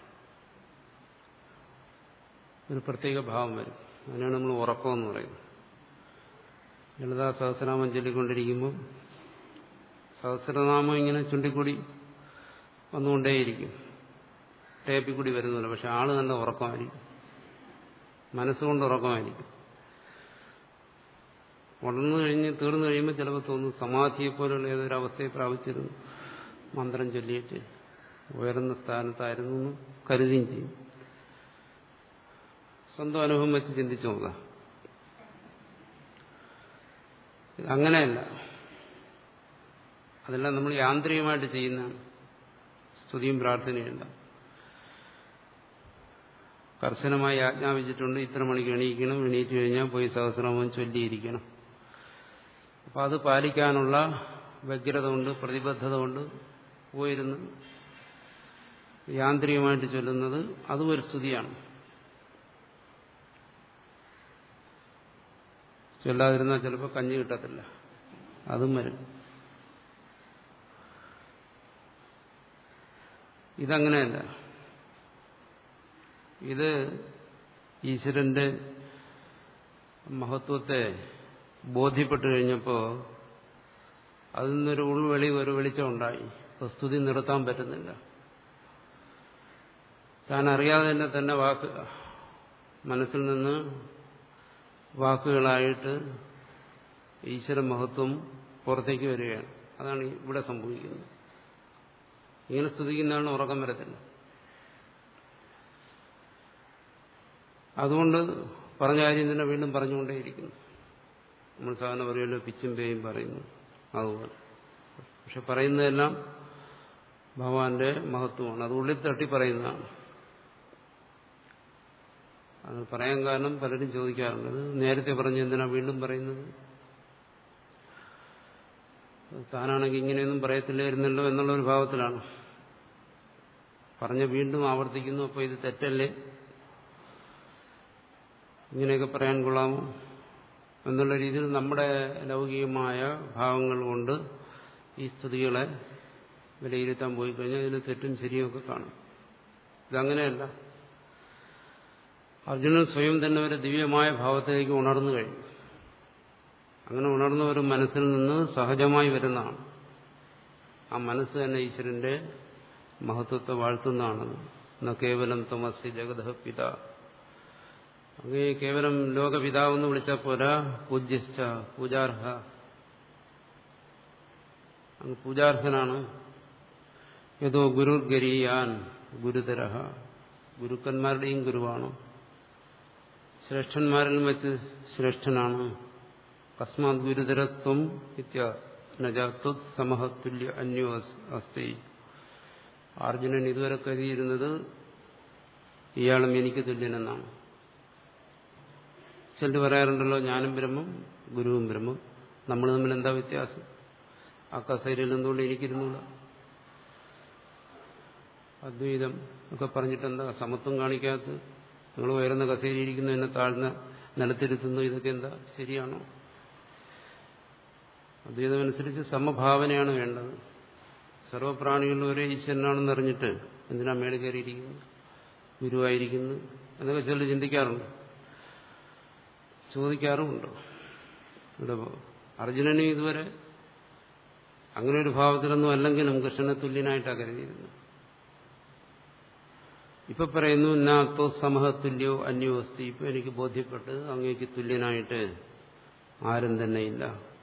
ഒരു പ്രത്യേക ഭാവം വരും അതിനാണ് നമ്മൾ ഉറക്കമെന്ന് പറയുന്നത് ലളിതാ സഹസ്രനാമം ചൊല്ലിക്കൊണ്ടിരിക്കുമ്പോൾ സഹസ്രനാമം ഇങ്ങനെ ചുണ്ടിക്കൂടി വന്നുകൊണ്ടേയിരിക്കും ടേപ്പിൽ കൂടി വരുന്നില്ല പക്ഷെ ആള് നല്ല ഉറക്കമായിരിക്കും മനസ്സുകൊണ്ട് ഉറക്കമായിരിക്കും ഉണർന്നു കഴിഞ്ഞ് തീർന്നു കഴിയുമ്പോൾ ചിലപ്പോൾ തോന്നും സമാധിയെ പോലുള്ള ഏതൊരു അവസ്ഥയെ പ്രാപിച്ചിരുന്നു മന്ത്രം ചൊല്ലിയിട്ട് ഉയർന്ന സ്ഥാനത്തായിരുന്നു എന്ന് കരുതുകയും ചെയ്യും സ്വന്തം അനുഭവം വെച്ച് ചിന്തിച്ചു നോക്കാം അങ്ങനെയല്ല അതെല്ലാം നമ്മൾ യാന്ത്രികമായിട്ട് ചെയ്യുന്ന സ്തുതിയും പ്രാർത്ഥനയല്ല കർശനമായി ആജ്ഞാപിച്ചിട്ടുണ്ട് ഇത്ര മണിക്ക് എണീക്കണം എണീറ്റ് കഴിഞ്ഞാൽ പോയി സഹസ്രമം ചൊല്ലിയിരിക്കണം അപ്പം അത് പാലിക്കാനുള്ള വ്യഗ്രത കൊണ്ട് പ്രതിബദ്ധത കൊണ്ട് പോയിരുന്ന് യാന്ത്രികമായിട്ട് ചൊല്ലുന്നത് അതും ഒരു സ്തുതിയാണ് ചൊല്ലാതിരുന്നാൽ ചിലപ്പോൾ കഞ്ഞി കിട്ടത്തില്ല അതും വരും ഇതങ്ങനെയല്ല ഇത് ഈശ്വരന്റെ മഹത്വത്തെ ബോധ്യപ്പെട്ടു കഴിഞ്ഞപ്പോൾ അതിൽ നിന്നൊരു ഉൾവെളി ഒരു വെളിച്ചം ഉണ്ടായി ഇപ്പോൾ സ്തുതി നിർത്താൻ പറ്റുന്നില്ല താൻ അറിയാതെ തന്നെ തന്നെ വാക്ക് മനസ്സിൽ നിന്ന് വാക്കുകളായിട്ട് ഈശ്വര മഹത്വം പുറത്തേക്ക് വരികയാണ് അതാണ് ഇവിടെ സംഭവിക്കുന്നത് ഇങ്ങനെ സ്തുതിക്കുന്നതാണ് ഉറക്കം വരത്തില്ല അതുകൊണ്ട് പറഞ്ഞ കാര്യം തന്നെ വീണ്ടും പറഞ്ഞുകൊണ്ടേയിരിക്കുന്നു നമ്മൾ സാധാരണ പറയുമല്ലോ പിച്ചും പേയും പറയുന്നു അതുപോലെ പക്ഷെ പറയുന്നതെല്ലാം ഭഗവാന്റെ മഹത്വമാണ് അത് ഉള്ളിൽ തട്ടി പറയുന്നതാണ് അത് പറയാൻ കാരണം പലരും ചോദിക്കാറുണ്ട് അത് നേരത്തെ പറഞ്ഞ എന്തിനാ വീണ്ടും പറയുന്നത് താനാണെങ്കിൽ ഇങ്ങനെയൊന്നും പറയത്തില്ലായിരുന്നല്ലോ എന്നുള്ള ഒരു ഭാവത്തിലാണ് പറഞ്ഞ വീണ്ടും ആവർത്തിക്കുന്നു അപ്പോൾ ഇത് തെറ്റല്ലേ ഇങ്ങനെയൊക്കെ പറയാൻ കൊള്ളാമോ എന്നുള്ള രീതിയിൽ നമ്മുടെ ലൗകികമായ ഭാവങ്ങൾ കൊണ്ട് ഈ സ്തുതികളെ വിലയിരുത്താൻ പോയി കഴിഞ്ഞാൽ ഇതിന് തെറ്റും ശരിയും ഒക്കെ കാണും ഇതങ്ങനെയല്ല അർജുനൻ സ്വയം തന്നെ ഒരു ദിവ്യമായ ഭാവത്തിലേക്ക് ഉണർന്നു കഴിഞ്ഞു അങ്ങനെ ഉണർന്ന ഒരു മനസ്സിൽ നിന്ന് സഹജമായി വരുന്നതാണ് ആ മനസ്സ് തന്നെ ഈശ്വരന്റെ മഹത്വത്തെ വാഴ്ത്തുന്നതാണത് ന കേവലം തമസി ജഗത പിത അങ്ങേ കേവലം ലോകപിതാവെന്ന് വിളിച്ചാൽ പോരാ പൂജ്യശ്ച പൂജാർഹ അങ്ങ് പൂജാർഹനാണ് ഏതോ ഗുരുഗരീയാൻ ഗുരുതര ഗുരുക്കന്മാരുടെയും ഗുരുവാണ് ശ്രേഷ്ഠന്മാരിൽ വെച്ച് ശ്രേഷ്ഠനാണ് കസ്മാത് ഗുരുതരത്വം സമഹതുല്യ അന്യോ അസ്തി അർജുനൻ ഇതുവരെ കരുതിയിരുന്നത് ഇയാളും എനിക്ക് തുല്യനെന്നാണ് ചിലർ പറയാറുണ്ടല്ലോ ഞാനും ബ്രഹ്മം ഗുരുവും ബ്രഹ്മം നമ്മൾ തമ്മിൽ എന്താ വ്യത്യാസം ആ കസേരയിൽ എന്തുകൊണ്ട് എനിക്കിരുന്നൂടാ അദ്വൈതം ഒക്കെ പറഞ്ഞിട്ട് എന്താ സമത്വം കാണിക്കാത്ത നിങ്ങൾ ഉയർന്ന കസേരയിരിക്കുന്നു എന്നെ താഴ്ന്ന നിലത്തിരുത്തുന്നു ഇതൊക്കെ എന്താ ശരിയാണോ അദ്വൈതമനുസരിച്ച് സമഭാവനയാണ് വേണ്ടത് സർവപ്രാണികളിൽ ഒരേ ഈശ്വരനാണെന്ന് അറിഞ്ഞിട്ട് എന്തിനാ മേളിൽ കയറിയിരിക്കുന്നു ഗുരുവായിരിക്കുന്നു എന്നൊക്കെ ചിലർ ചിന്തിക്കാറുണ്ട് ചോദിക്കാറുമുണ്ട് ഇവിടെ അർജുനന് ഇതുവരെ അങ്ങനെ ഒരു ഭാവത്തിലൊന്നും അല്ലെങ്കിലും കൃഷ്ണനെ തുല്യനായിട്ടാണ് കരുതിയിരുന്നത് ഇപ്പൊ പറയുന്നു നാത്തോ സമഹതുല്യോ അന്യോ അസ്തി ഇപ്പൊ എനിക്ക് ബോധ്യപ്പെട്ട് അങ്ങേക്ക് തുല്യനായിട്ട് ആരും തന്നെ ഇല്ല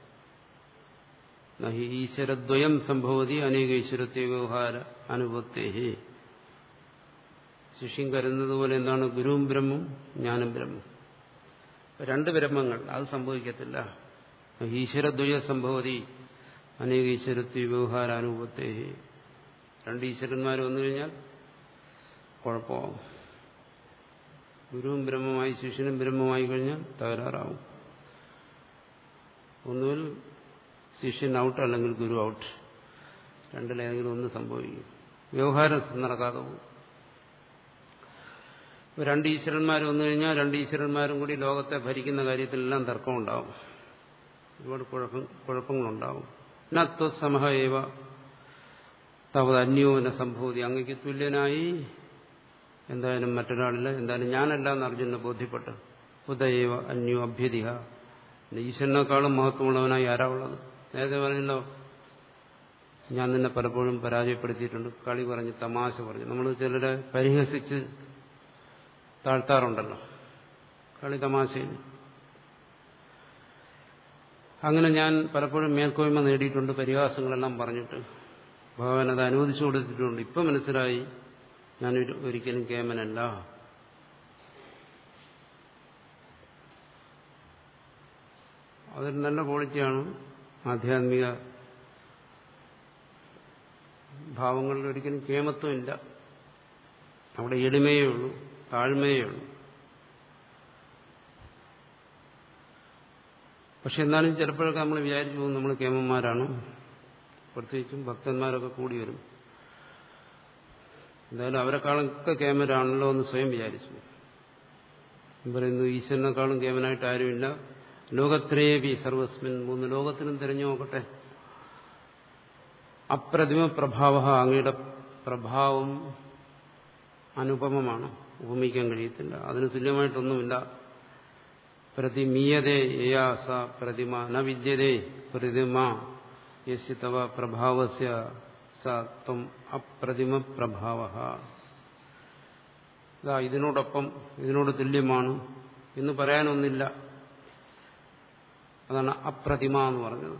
നഹി ഈശ്വരദ്വയം സംഭവതി അനേക ഈശ്വരത്തെ വ്യവഹാര അനുഭവത്തേഹി ശിഷ്യം കരുതുന്നത് പോലെ എന്താണ് ഗുരുവും ബ്രഹ്മം ജ്ഞാനം ബ്രഹ്മം രണ്ട് ബ്രഹ്മങ്ങൾ അത് സംഭവിക്കത്തില്ല ഈശ്വരദ്വയ സംഭവതി അനേക ഈശ്വരത്വ വ്യവഹാര അനുഭവത്തേഹി രണ്ട് ഈശ്വരന്മാർ വന്നു കഴിഞ്ഞാൽ കുഴപ്പമാവും ഗുരുവും ബ്രഹ്മമായി ശിഷ്യനും ബ്രഹ്മമായി കഴിഞ്ഞാൽ തകരാറാവും ഒന്നുകിൽ ശിഷ്യൻ ഔട്ട് അല്ലെങ്കിൽ ഗുരു ഔട്ട് രണ്ടിലേതെങ്കിലും ഒന്ന് സംഭവിക്കും വ്യവഹാരം നടക്കാതെ പോകും രണ്ട് ഈശ്വരന്മാർ വന്നു കഴിഞ്ഞാൽ രണ്ട് ഈശ്വരന്മാരും കൂടി ലോകത്തെ ഭരിക്കുന്ന കാര്യത്തിലെല്ലാം തർക്കമുണ്ടാവും ഒരുപാട് കുഴപ്പം കുഴപ്പങ്ങളുണ്ടാവും നത്വസമഹ ഏവ തവത് അന്യോന സംഭവതി അങ്ങക്ക് തുല്യനായി എന്തായാലും മറ്റൊരാളില്ല എന്തായാലും ഞാനല്ല എന്ന് അർജുനെ ബോധ്യപ്പെട്ടു ഉദയവ അന്യോ അഭ്യതിഹ ഈശ്വരനേക്കാളും മഹത്വമുള്ളവനായി ആരാ ഉള്ളത് നേരത്തെ പറഞ്ഞല്ലോ ഞാൻ നിന്നെ പലപ്പോഴും പരാജയപ്പെടുത്തിയിട്ടുണ്ട് കളി പറഞ്ഞ് തമാശ പറഞ്ഞു നമ്മൾ ചിലരെ പരിഹസിച്ച് താഴ്ത്താറുണ്ടല്ലോ കളി തമാശയിൽ അങ്ങനെ ഞാൻ പലപ്പോഴും മേൽക്കോയ്മ നേടിയിട്ടുണ്ട് പരിഹാസങ്ങളെല്ലാം പറഞ്ഞിട്ട് ഭഗവാൻ അത് അനുവദിച്ചു കൊടുത്തിട്ടുണ്ട് ഇപ്പം മനസ്സിലായി ഞാൻ ഒരിക്കലും കേമനല്ല അതൊരു നല്ല ക്വാളിറ്റിയാണ് ആധ്യാത്മിക ഭാവങ്ങളിൽ ഒരിക്കലും കേമത്വമില്ല അവിടെ എളിമയേ ഉള്ളൂ താഴ്മയേ ഉള്ളൂ പക്ഷെ എന്നാലും ചിലപ്പോഴൊക്കെ നമ്മൾ വിചാരിച്ചു പോകും നമ്മൾ കേമന്മാരാണ് പ്രത്യേകിച്ചും ഭക്തന്മാരൊക്കെ കൂടി വരും എന്തായാലും അവരെക്കാളൊക്കെ കേമരാണല്ലോ എന്ന് സ്വയം വിചാരിച്ചു പറയുന്നു ഈശ്വരനെക്കാളും കേമനായിട്ട് ആരുമില്ല ലോകത്രേവി സർവസ്മിൻ മൂന്ന് ലോകത്തിനും തിരഞ്ഞു നോക്കട്ടെ അപ്രതിമ പ്രഭാവ അങ്ങയുടെ പ്രഭാവം അനുപമമാണ് ഉപമിക്കാൻ കഴിയത്തില്ല അതിന് തുല്യമായിട്ടൊന്നുമില്ല പ്രതിമീയതേ യയാ സ പ്രതിമ ന വിദ്യതേ പ്രതിമ യസ്യ തവ പ്രഭാവസ്യ സ ത്വം അപ്രതിമ പ്രഭാവ ഇതാ ഇതിനോടൊപ്പം ഇതിനോട് തുല്യമാണ് എന്ന് പറയാനൊന്നില്ല അതാണ് അപ്രതിമ എന്ന് പറഞ്ഞത്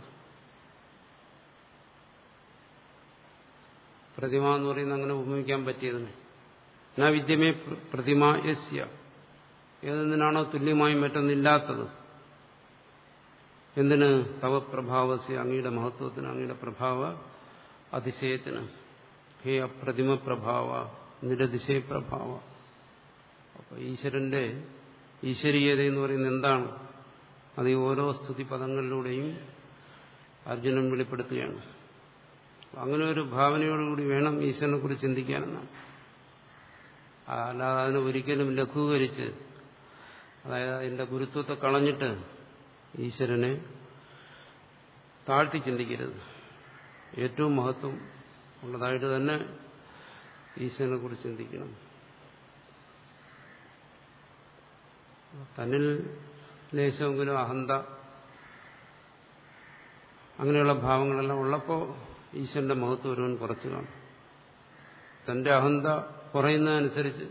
പ്രതിമ എന്ന് പറയുന്നത് അങ്ങനെ ഉപമിക്കാൻ പറ്റിയതിന് ന വിദ്യമേ പ്രതിമ യസ്യ ഏതെന്തിനാണോ തുല്യമായി മറ്റൊന്നില്ലാത്തത് എന്തിന് തവ പ്രഭാവസ്യ അങ്ങയുടെ മഹത്വത്തിന് അങ്ങയുടെ പ്രഭാവ അതിശയത്തിന് ഹേ അപ്രതിമ പ്രഭാവ നിരതിശയ പ്രഭാവ അപ്പൊ ഈശ്വരന്റെ ഈശ്വരീയത എന്ന് പറയുന്നത് എന്താണ് അത് ഈ ഓരോ സ്തുതി പദങ്ങളിലൂടെയും അർജുനൻ വെളിപ്പെടുത്തുകയാണ് അങ്ങനെ ഒരു ഭാവനയോടുകൂടി വേണം ഈശ്വരനെ കുറിച്ച് ചിന്തിക്കാനെന്നാണ് അല്ലാതെ അതിനെ ഒരിക്കലും ലഘൂകരിച്ച് അതായത് അതിന്റെ ഗുരുത്വത്തെ കളഞ്ഞിട്ട് ഈശ്വരനെ താഴ്ത്തി ചിന്തിക്കരുത് ഏറ്റവും മഹത്വം ഉള്ളതായിട്ട് തന്നെ ഈശ്വരനെ കുറിച്ച് ചിന്തിക്കണം തന്നിൽ ലേശമെങ്കിലും അഹന്ത അങ്ങനെയുള്ള ഭാവങ്ങളെല്ലാം ഉള്ളപ്പോൾ ഈശ്വരന്റെ മഹത്വം ഒരുവൻ കുറച്ച് കാണും തന്റെ അഹന്ത കുറയുന്നതനുസരിച്ച്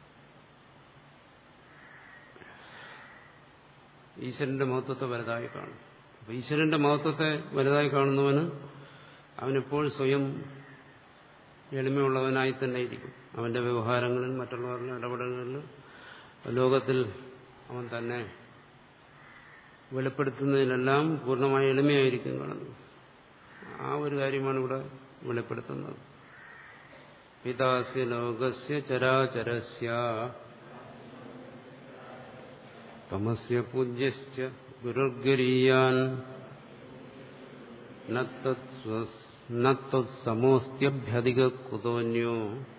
ഈശ്വരന്റെ മഹത്വത്തെ വലുതായി കാണും അപ്പൊ ഈശ്വരന്റെ മഹത്വത്തെ വലുതായി കാണുന്നവന് അവനെപ്പോഴും സ്വയം എളിമയുള്ളവനായി തന്നെ ഇരിക്കും അവന്റെ വ്യവഹാരങ്ങളിൽ മറ്റുള്ളവരുടെ ഇടപെടലുകളിൽ ലോകത്തിൽ അവൻ തന്നെ വെളിപ്പെടുത്തുന്നതിലെല്ലാം പൂർണ്ണമായ എളിമയായിരിക്കും കാണുന്നത് ആ ഒരു കാര്യമാണ് ഇവിടെ വെളിപ്പെടുത്തുന്നത് പിതാസ്യ ലോകസ്യ ചരാചരസ്യ തമസ്യ പൂജ്യശ്ച ഗുരുർഗരീയാൻ നത്വത്സമോസ്ത്യഭ്യധിക കുതോന്യോ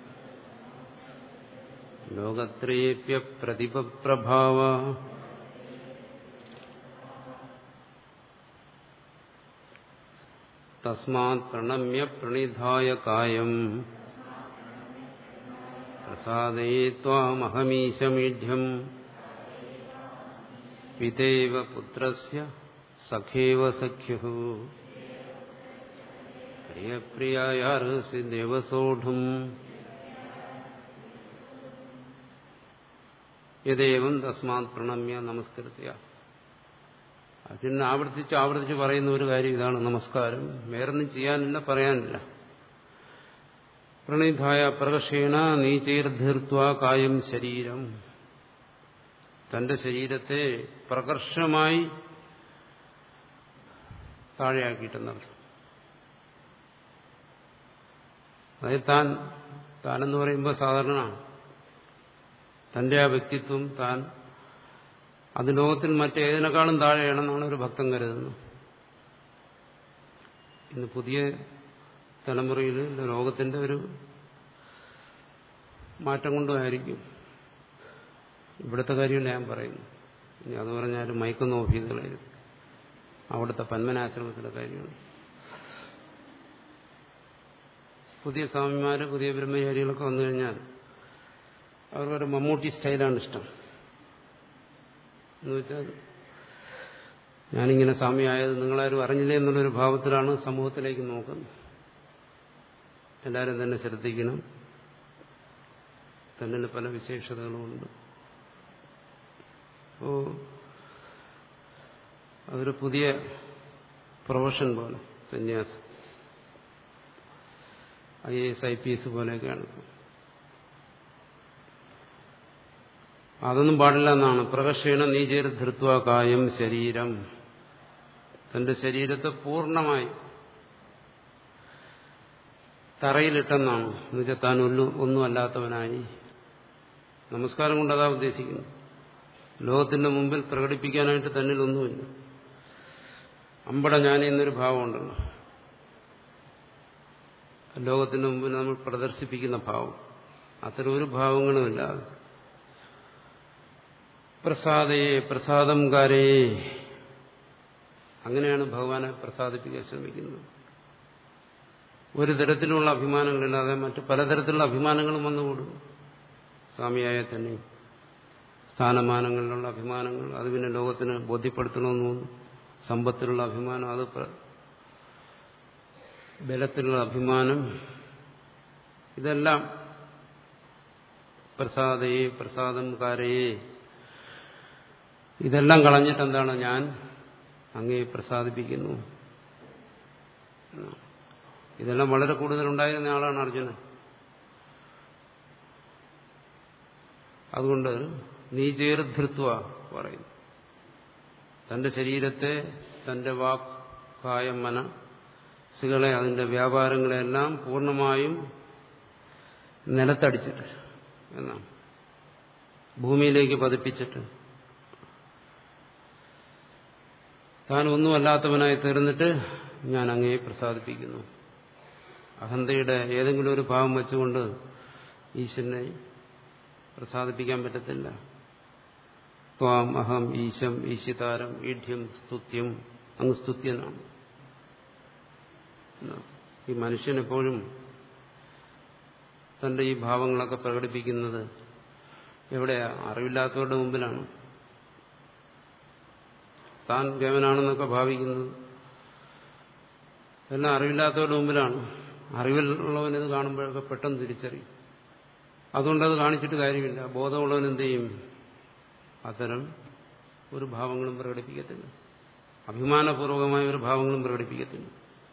ലോകത്രയേപ്യ പ്രതിപപ്രഭാവ തസ്മാത് പ്രണമ്യ പ്രണിധായ കായം പ്രസാദയേത്വാമഹമീശമീഢ്യം പിതേവ പുത്രസ്യ സഖേവ സഖ്യു പ്രിയപ്രിയായാർഹസി ദേവസോഢും യഥേവം തസ്മാത് പ്രണമ്യ നമസ്കൃത്യ അർജുനൻ ആവർത്തിച്ച് ആവർത്തിച്ച് പറയുന്ന ഒരു കാര്യം ഇതാണ് നമസ്കാരം വേറൊന്നും ചെയ്യാനില്ല പറയാനില്ല പ്രണിധായ പ്രകർഷേണ നീചൈർധീർത്വ കായം ശരീരം തന്റെ ശരീരത്തെ പ്രകർഷമായി താഴെയാക്കിയിട്ടെന്നർത്ഥം അതായത് താൻ താനെന്ന് പറയുമ്പോൾ സാധാരണ തന്റെ ആ വ്യക്തിത്വം താൻ അത് ലോകത്തിൽ മറ്റേതിനേക്കാളും താഴെയാണെന്നാണ് ഒരു ഭക്തൻ കരുതുന്നത് ഇന്ന് പുതിയ തലമുറയിൽ ലോകത്തിന്റെ ഒരു മാറ്റം കൊണ്ടുമായിരിക്കും ഇവിടുത്തെ കാര്യമല്ല ഞാൻ പറയുന്നു ഇനി അത് പറഞ്ഞാൽ മയക്കുന്ന ഓഫീസുകളായിരുന്നു അവിടുത്തെ പന്മനാശ്രമത്തിലെ കാര്യമാണ് പുതിയ സ്വാമിമാര് പുതിയ ബ്രഹ്മചാരികളൊക്കെ വന്നു കഴിഞ്ഞാൽ അവർക്കൊരു മമ്മൂട്ടി സ്റ്റൈലാണ് ഇഷ്ടം എന്ന് വെച്ചാൽ ഞാനിങ്ങനെ സ്വാമിയായത് നിങ്ങളാരും അറിഞ്ഞില്ലേ എന്നുള്ളൊരു ഭാവത്തിലാണ് സമൂഹത്തിലേക്ക് നോക്കുന്നത് എല്ലാവരും തന്നെ ശ്രദ്ധിക്കണം തന്നെ പല വിശേഷതകളുമുണ്ട് അപ്പോ അതൊരു പുതിയ പ്രൊഫഷൻ പോലെ സന്യാസം I A S I P S പോലെയൊക്കെയാണ് അതൊന്നും പാടില്ല എന്നാണ് പ്രകർഷേണ നീചേർ ധൃത്വ കായം ശരീരം തന്റെ ശരീരത്തെ പൂർണ്ണമായി തറയിലിട്ടെന്നാണ് എന്നുവെച്ചാൽ താൻ ഒന്നും ഒന്നുമല്ലാത്തവനായി നമസ്കാരം കൊണ്ട് അതാ ഉദ്ദേശിക്കുന്നു ലോകത്തിന്റെ മുമ്പിൽ പ്രകടിപ്പിക്കാനായിട്ട് തന്നിൽ ഒന്നുമില്ല അമ്പട ഞാൻ എന്നൊരു ഭാവമുണ്ടല്ലോ ലോകത്തിന്റെ മുമ്പിൽ നമ്മൾ പ്രദർശിപ്പിക്കുന്ന ഭാവം അത്തരം ഒരു ഭാവങ്ങളുമില്ലാതെ പ്രസാദയെ പ്രസാദം കാരയെ അങ്ങനെയാണ് ഭഗവാനെ പ്രസാദിപ്പിക്കാൻ ശ്രമിക്കുന്നത് ഒരു തരത്തിലുള്ള അഭിമാനങ്ങളില്ലാതെ മറ്റു പലതരത്തിലുള്ള അഭിമാനങ്ങളും വന്നുകൂടും സ്വാമിയായ തന്നെ സ്ഥാനമാനങ്ങളിലുള്ള അഭിമാനങ്ങൾ അത് പിന്നെ ലോകത്തിന് ബോധ്യപ്പെടുത്തണമെന്ന് തോന്നുന്നു സമ്പത്തിലുള്ള അഭിമാനം അത് ബലത്തിലുള്ള അഭിമാനം ഇതെല്ലാം പ്രസാദയെ പ്രസാദം കാരയെ ഇതെല്ലാം കളഞ്ഞിട്ട് എന്താണ് ഞാൻ അങ്ങേ പ്രസാദിപ്പിക്കുന്നു ഇതെല്ലാം വളരെ കൂടുതൽ ഉണ്ടായിരുന്ന ആളാണ് അർജുനൻ അതുകൊണ്ട് നീ ചേർധൃത്വ പറയുന്നു തന്റെ ശരീരത്തെ തന്റെ വാക് കായം മനസ്സുകളെ അതിന്റെ വ്യാപാരങ്ങളെല്ലാം പൂർണ്ണമായും നിലത്തടിച്ചിട്ട് എന്നാണ് ഭൂമിയിലേക്ക് പതിപ്പിച്ചിട്ട് താൻ ഒന്നുമല്ലാത്തവനായി തീർന്നിട്ട് ഞാൻ അങ്ങയെ പ്രസാദിപ്പിക്കുന്നു അഹന്തയുടെ ഏതെങ്കിലും ഒരു ഭാവം വെച്ചുകൊണ്ട് ഈശ്വരനെ പ്രസാദിപ്പിക്കാൻ പറ്റത്തില്ല ത്വാം അഹം ഈശം ഈശിതാരം ഈഢ്യം സ്തുത്യം അങ്ങ് സ്തുത്യനാണ് ഈ മനുഷ്യൻ എപ്പോഴും തന്റെ ഈ ഭാവങ്ങളൊക്കെ പ്രകടിപ്പിക്കുന്നത് എവിടെയാ അറിവില്ലാത്തവരുടെ മുമ്പിലാണ് താൻ ദേവനാണെന്നൊക്കെ ഭാവിക്കുന്നത് എല്ലാം അറിവില്ലാത്തവരുടെ മുമ്പിലാണ് അറിവിലുള്ളവനിത് കാണുമ്പോഴൊക്കെ പെട്ടെന്ന് തിരിച്ചറിയും അതുകൊണ്ടത് കാണിച്ചിട്ട് കാര്യമില്ല ബോധമുള്ളവൻ എന്ത് ചെയ്യും അത്തരം ഒരു ഭാവങ്ങളും പ്രകടിപ്പിക്കത്തില്ല അഭിമാനപൂർവകമായ ഒരു ഭാവങ്ങളും പ്രകടിപ്പിക്കത്തില്ല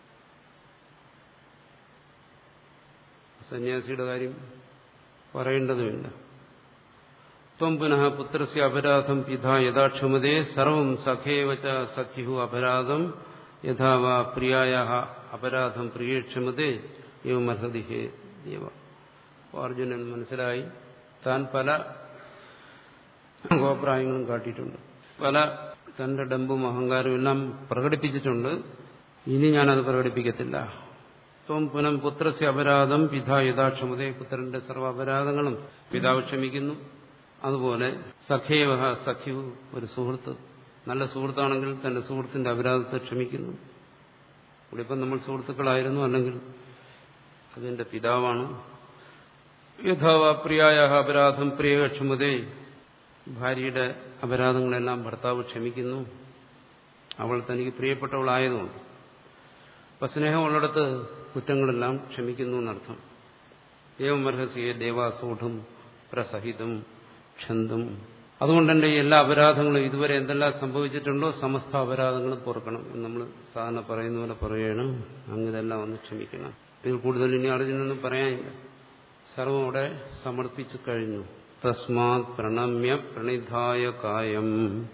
സന്യാസിയുടെ കാര്യം പറയേണ്ടതുമില്ല ത്വം പുനഃ പുത്രസ്യ അപരാധം പിത യഥാക്ഷമതേ സർവം സഖേവച സഖ്യു അപരാധം യഥാ വാ പ്രിയായ അപരാധം പ്രിയേക്ഷമതേ യവമർഹതി ഹേ ദേവ അർജുനൻ മനസ്സിലായി താൻ പല കോപ്രായങ്ങളും കാട്ടിയിട്ടുണ്ട് പല തന്റെ ഡമ്പും അഹങ്കാരവും എല്ലാം പ്രകടിപ്പിച്ചിട്ടുണ്ട് ഇനി ഞാനത് പ്രകടിപ്പിക്കത്തില്ല ത്വം പുനം പുത്രസ്യ അപരാധം പിത യഥാക്ഷമതേ പുത്രന്റെ സർവ്വ അപരാധങ്ങളും പിതാവ് ക്ഷമിക്കുന്നു അതുപോലെ സഖേവ സഖ്യു ഒരു സുഹൃത്ത് നല്ല സുഹൃത്താണെങ്കിൽ തന്റെ സുഹൃത്തിന്റെ അപരാധത്തെ ക്ഷമിക്കുന്നു ഇവിടെ ഇപ്പം നമ്മൾ സുഹൃത്തുക്കളായിരുന്നു അല്ലെങ്കിൽ അതിന്റെ പിതാവാണ് യഥാവ പ്രിയായ അപരാധം പ്രിയ ക്ഷമതേ ഭാര്യയുടെ അപരാധങ്ങളെല്ലാം ഭർത്താവ് ക്ഷമിക്കുന്നു അവൾ തനിക്ക് പ്രിയപ്പെട്ടവളായതുകൊണ്ട് അപ്പൊ സ്നേഹമുള്ളിടത്ത് കുറ്റങ്ങളെല്ലാം ക്ഷമിക്കുന്നു എന്നർത്ഥം ഏവമർഹസിയെ ദേവാസൂഢും പ്രസഹിതം ക്ഷന്തും അതുകൊണ്ട് തന്നെ എല്ലാ അപരാധങ്ങളും ഇതുവരെ എന്തെല്ലാം സംഭവിച്ചിട്ടുണ്ടോ സമസ്ത അപരാധങ്ങളും പൊറുക്കണം എന്ന് നമ്മൾ സാധാരണ പറയുന്ന പോലെ പറയുകയാണ് അങ്ങിതെല്ലാം ഒന്ന് ക്ഷമിക്കണം ഇതിൽ കൂടുതൽ ഇനി അർജുനൊന്നും പറയാനില്ല സർവം അവിടെ സമർപ്പിച്ചു കഴിഞ്ഞു തസ്മാത് പ്രണമ്യ പ്രണിധായ കായം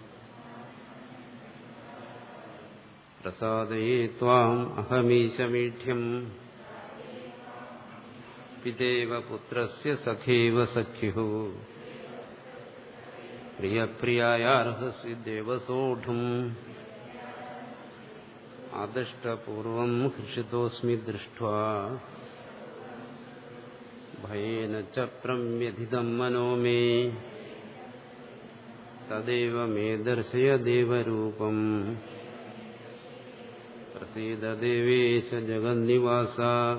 പ്രസാദയേ ത്വാം അഹമീശമീഠ്യം പിതേവ പുത്രസ്യ സഖേവ സഖ്യു പ്രിയപ്രിയായാർഹസി ദേവസോഢും ആദിഷ്ടപൂർവം ഹൃഷിതോസ്മി ദൃഷ്ട്വാ ഭയേന ച പ്രമ്യധിതം മനോ മേ തദേവ മേ ദർശയ ദേവരൂപം പ്രസീദ ദേവേശ ജഗന്നിവാസ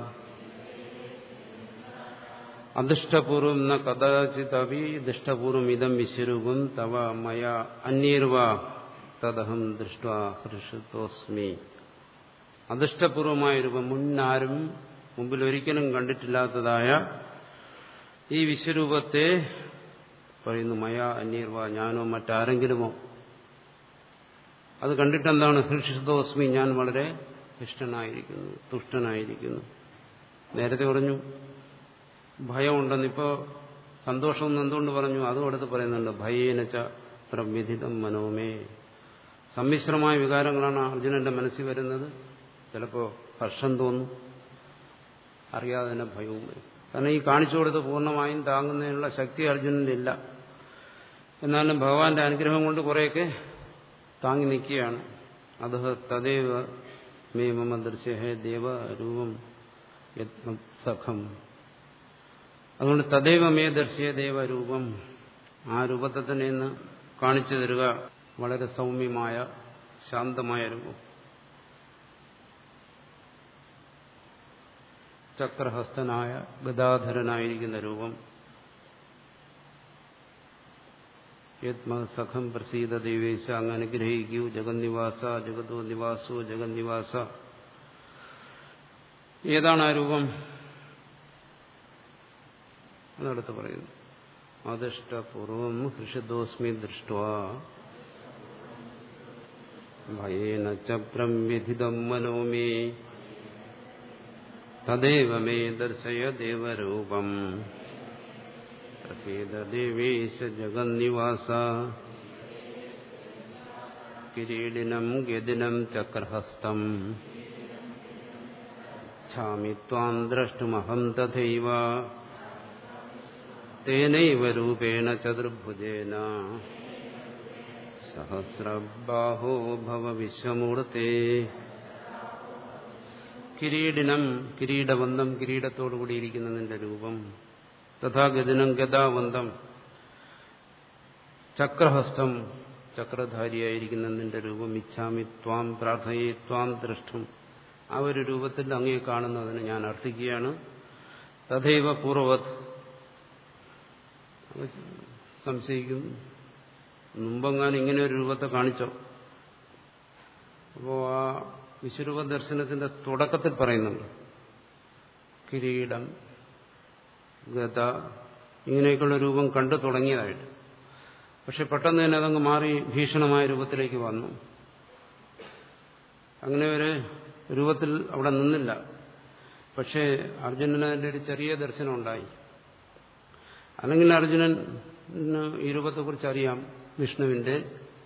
അദൃഷ്ടപൂർവം ന കഥാചിതപി ദൃഷ്ടപൂർവം ഇതം വിശ്വരൂപം തവ മയ അന്യർവ തദഹം ദൃഷ്ട ഹൃഷിതോസ്മി അദൃഷ്ടപൂർവമായ രൂപം മുന്നാരും മുമ്പിൽ ഒരിക്കലും കണ്ടിട്ടില്ലാത്തതായ ഈ വിശ്വരൂപത്തെ പറയുന്നു മയ അന്യർവ ഞാനോ മറ്റാരെങ്കിലുമോ അത് കണ്ടിട്ടെന്താണ് ഹൃഷിതോസ്മി ഞാൻ വളരെ ഇഷ്ടനായിരിക്കുന്നു തുഷ്ടനായിരിക്കുന്നു നേരത്തെ പറഞ്ഞു ഭയമുണ്ടെന്നിപ്പോ സന്തോഷം എന്തുകൊണ്ട് പറഞ്ഞു അതും അടുത്ത് പറയുന്നുണ്ട് ഭയേനച്ച പ്രവിധിതം മനോമേ സമ്മിശ്രമായ വികാരങ്ങളാണ് അർജുനന്റെ മനസ്സിൽ വരുന്നത് ചിലപ്പോൾ ഹർഷം തോന്നും അറിയാതെ തന്നെ ഭയവും വരും കാരണം ഈ കാണിച്ചു കൊടുത്ത് പൂർണ്ണമായും താങ്ങുന്നതിനുള്ള ശക്തി അർജുനനില്ല എന്നാലും ഭഗവാന്റെ അനുഗ്രഹം കൊണ്ട് കുറേയൊക്കെ താങ്ങി നിൽക്കുകയാണ് അത് തദേവ മേ മമ ദൃശ്യഹേ ദേവരൂപം സഖം അതുകൊണ്ട് തദൈവ മേ ദർശിയ ദേവരൂപം ആ രൂപത്തെ തന്നെ ഇന്ന് കാണിച്ചു തരിക വളരെ സൗമ്യമായ ശാന്തമായ രൂപം ചക്രഹസ്തനായ ഗദാധരനായിരിക്കുന്ന രൂപം യത്മസഖം പ്രസീത ദേവേശ അങ്ങ് അനുഗ്രഹിക്കൂ ജഗന്നിവാസ ജഗതോ നിവാസോ ജഗന്നിവാസ ഏതാണ് ആ രൂപം എന്നടുത്ത് പറയുന്നു അദൃഷ്ടപൂർവം ഹൃഷദോസ്മി ദൃഷ്ട ഭയേന ച പ്രവ്യഥിതം മനോ മേ തദേവ മേ ദർശയ ദേവരൂപം പ്രസീദ ദേവേശ ജഗന്നിവാസ കിരീടിനം ഗദിനം ചക്രഹസ്തം ഛാമി ത്വാം ദ്രഷ്ടുമഹം തഥൈവ തേനൈവ രൂപേണ ചതുർഭുജേന സഹസ്രബാഹോ ഭവ വിശ്വമൂർത്തേ കിരീടിനം കിരീടബന്ധം കിരീടത്തോടു കൂടിയിരിക്കുന്ന നിന്റെ രൂപം തഥാഗതിനം ഗതാവന്തം ചക്രഹസ്തം ചക്രധാരിയായിരിക്കുന്ന നിന്റെ രൂപം ഇച്ഛാമി ത്വാം പ്രാർത്ഥനയെ ത്വാം ദൃഷ്ടം ആ ഒരു രൂപത്തിൽ അങ്ങേ കാണുന്നതിന് ഞാൻ അർത്ഥിക്കുകയാണ് തഥൈവ പൂർവത് സംശയിക്കുന്നു മുമ്പെങ്ങാനും ഇങ്ങനെ ഒരു രൂപത്തെ കാണിച്ചോ അപ്പോ ആ വിശ്വരൂപ ദർശനത്തിന്റെ തുടക്കത്തിൽ പറയുന്നുണ്ട് കിരീടം ഗത ഇങ്ങനെയൊക്കെയുള്ള രൂപം കണ്ടു തുടങ്ങിയതായിട്ട് പക്ഷെ പെട്ടെന്ന് തന്നെ അതങ്ങ് മാറി ഭീഷണമായ രൂപത്തിലേക്ക് വന്നു അങ്ങനെ ഒരു രൂപത്തിൽ അവിടെ നിന്നില്ല പക്ഷേ അർജുനന് അതിൻ്റെ ഒരു ചെറിയ ദർശനം ഉണ്ടായി അല്ലെങ്കിൽ അർജുനൻ ഈ രൂപത്തെക്കുറിച്ച് അറിയാം വിഷ്ണുവിന്റെ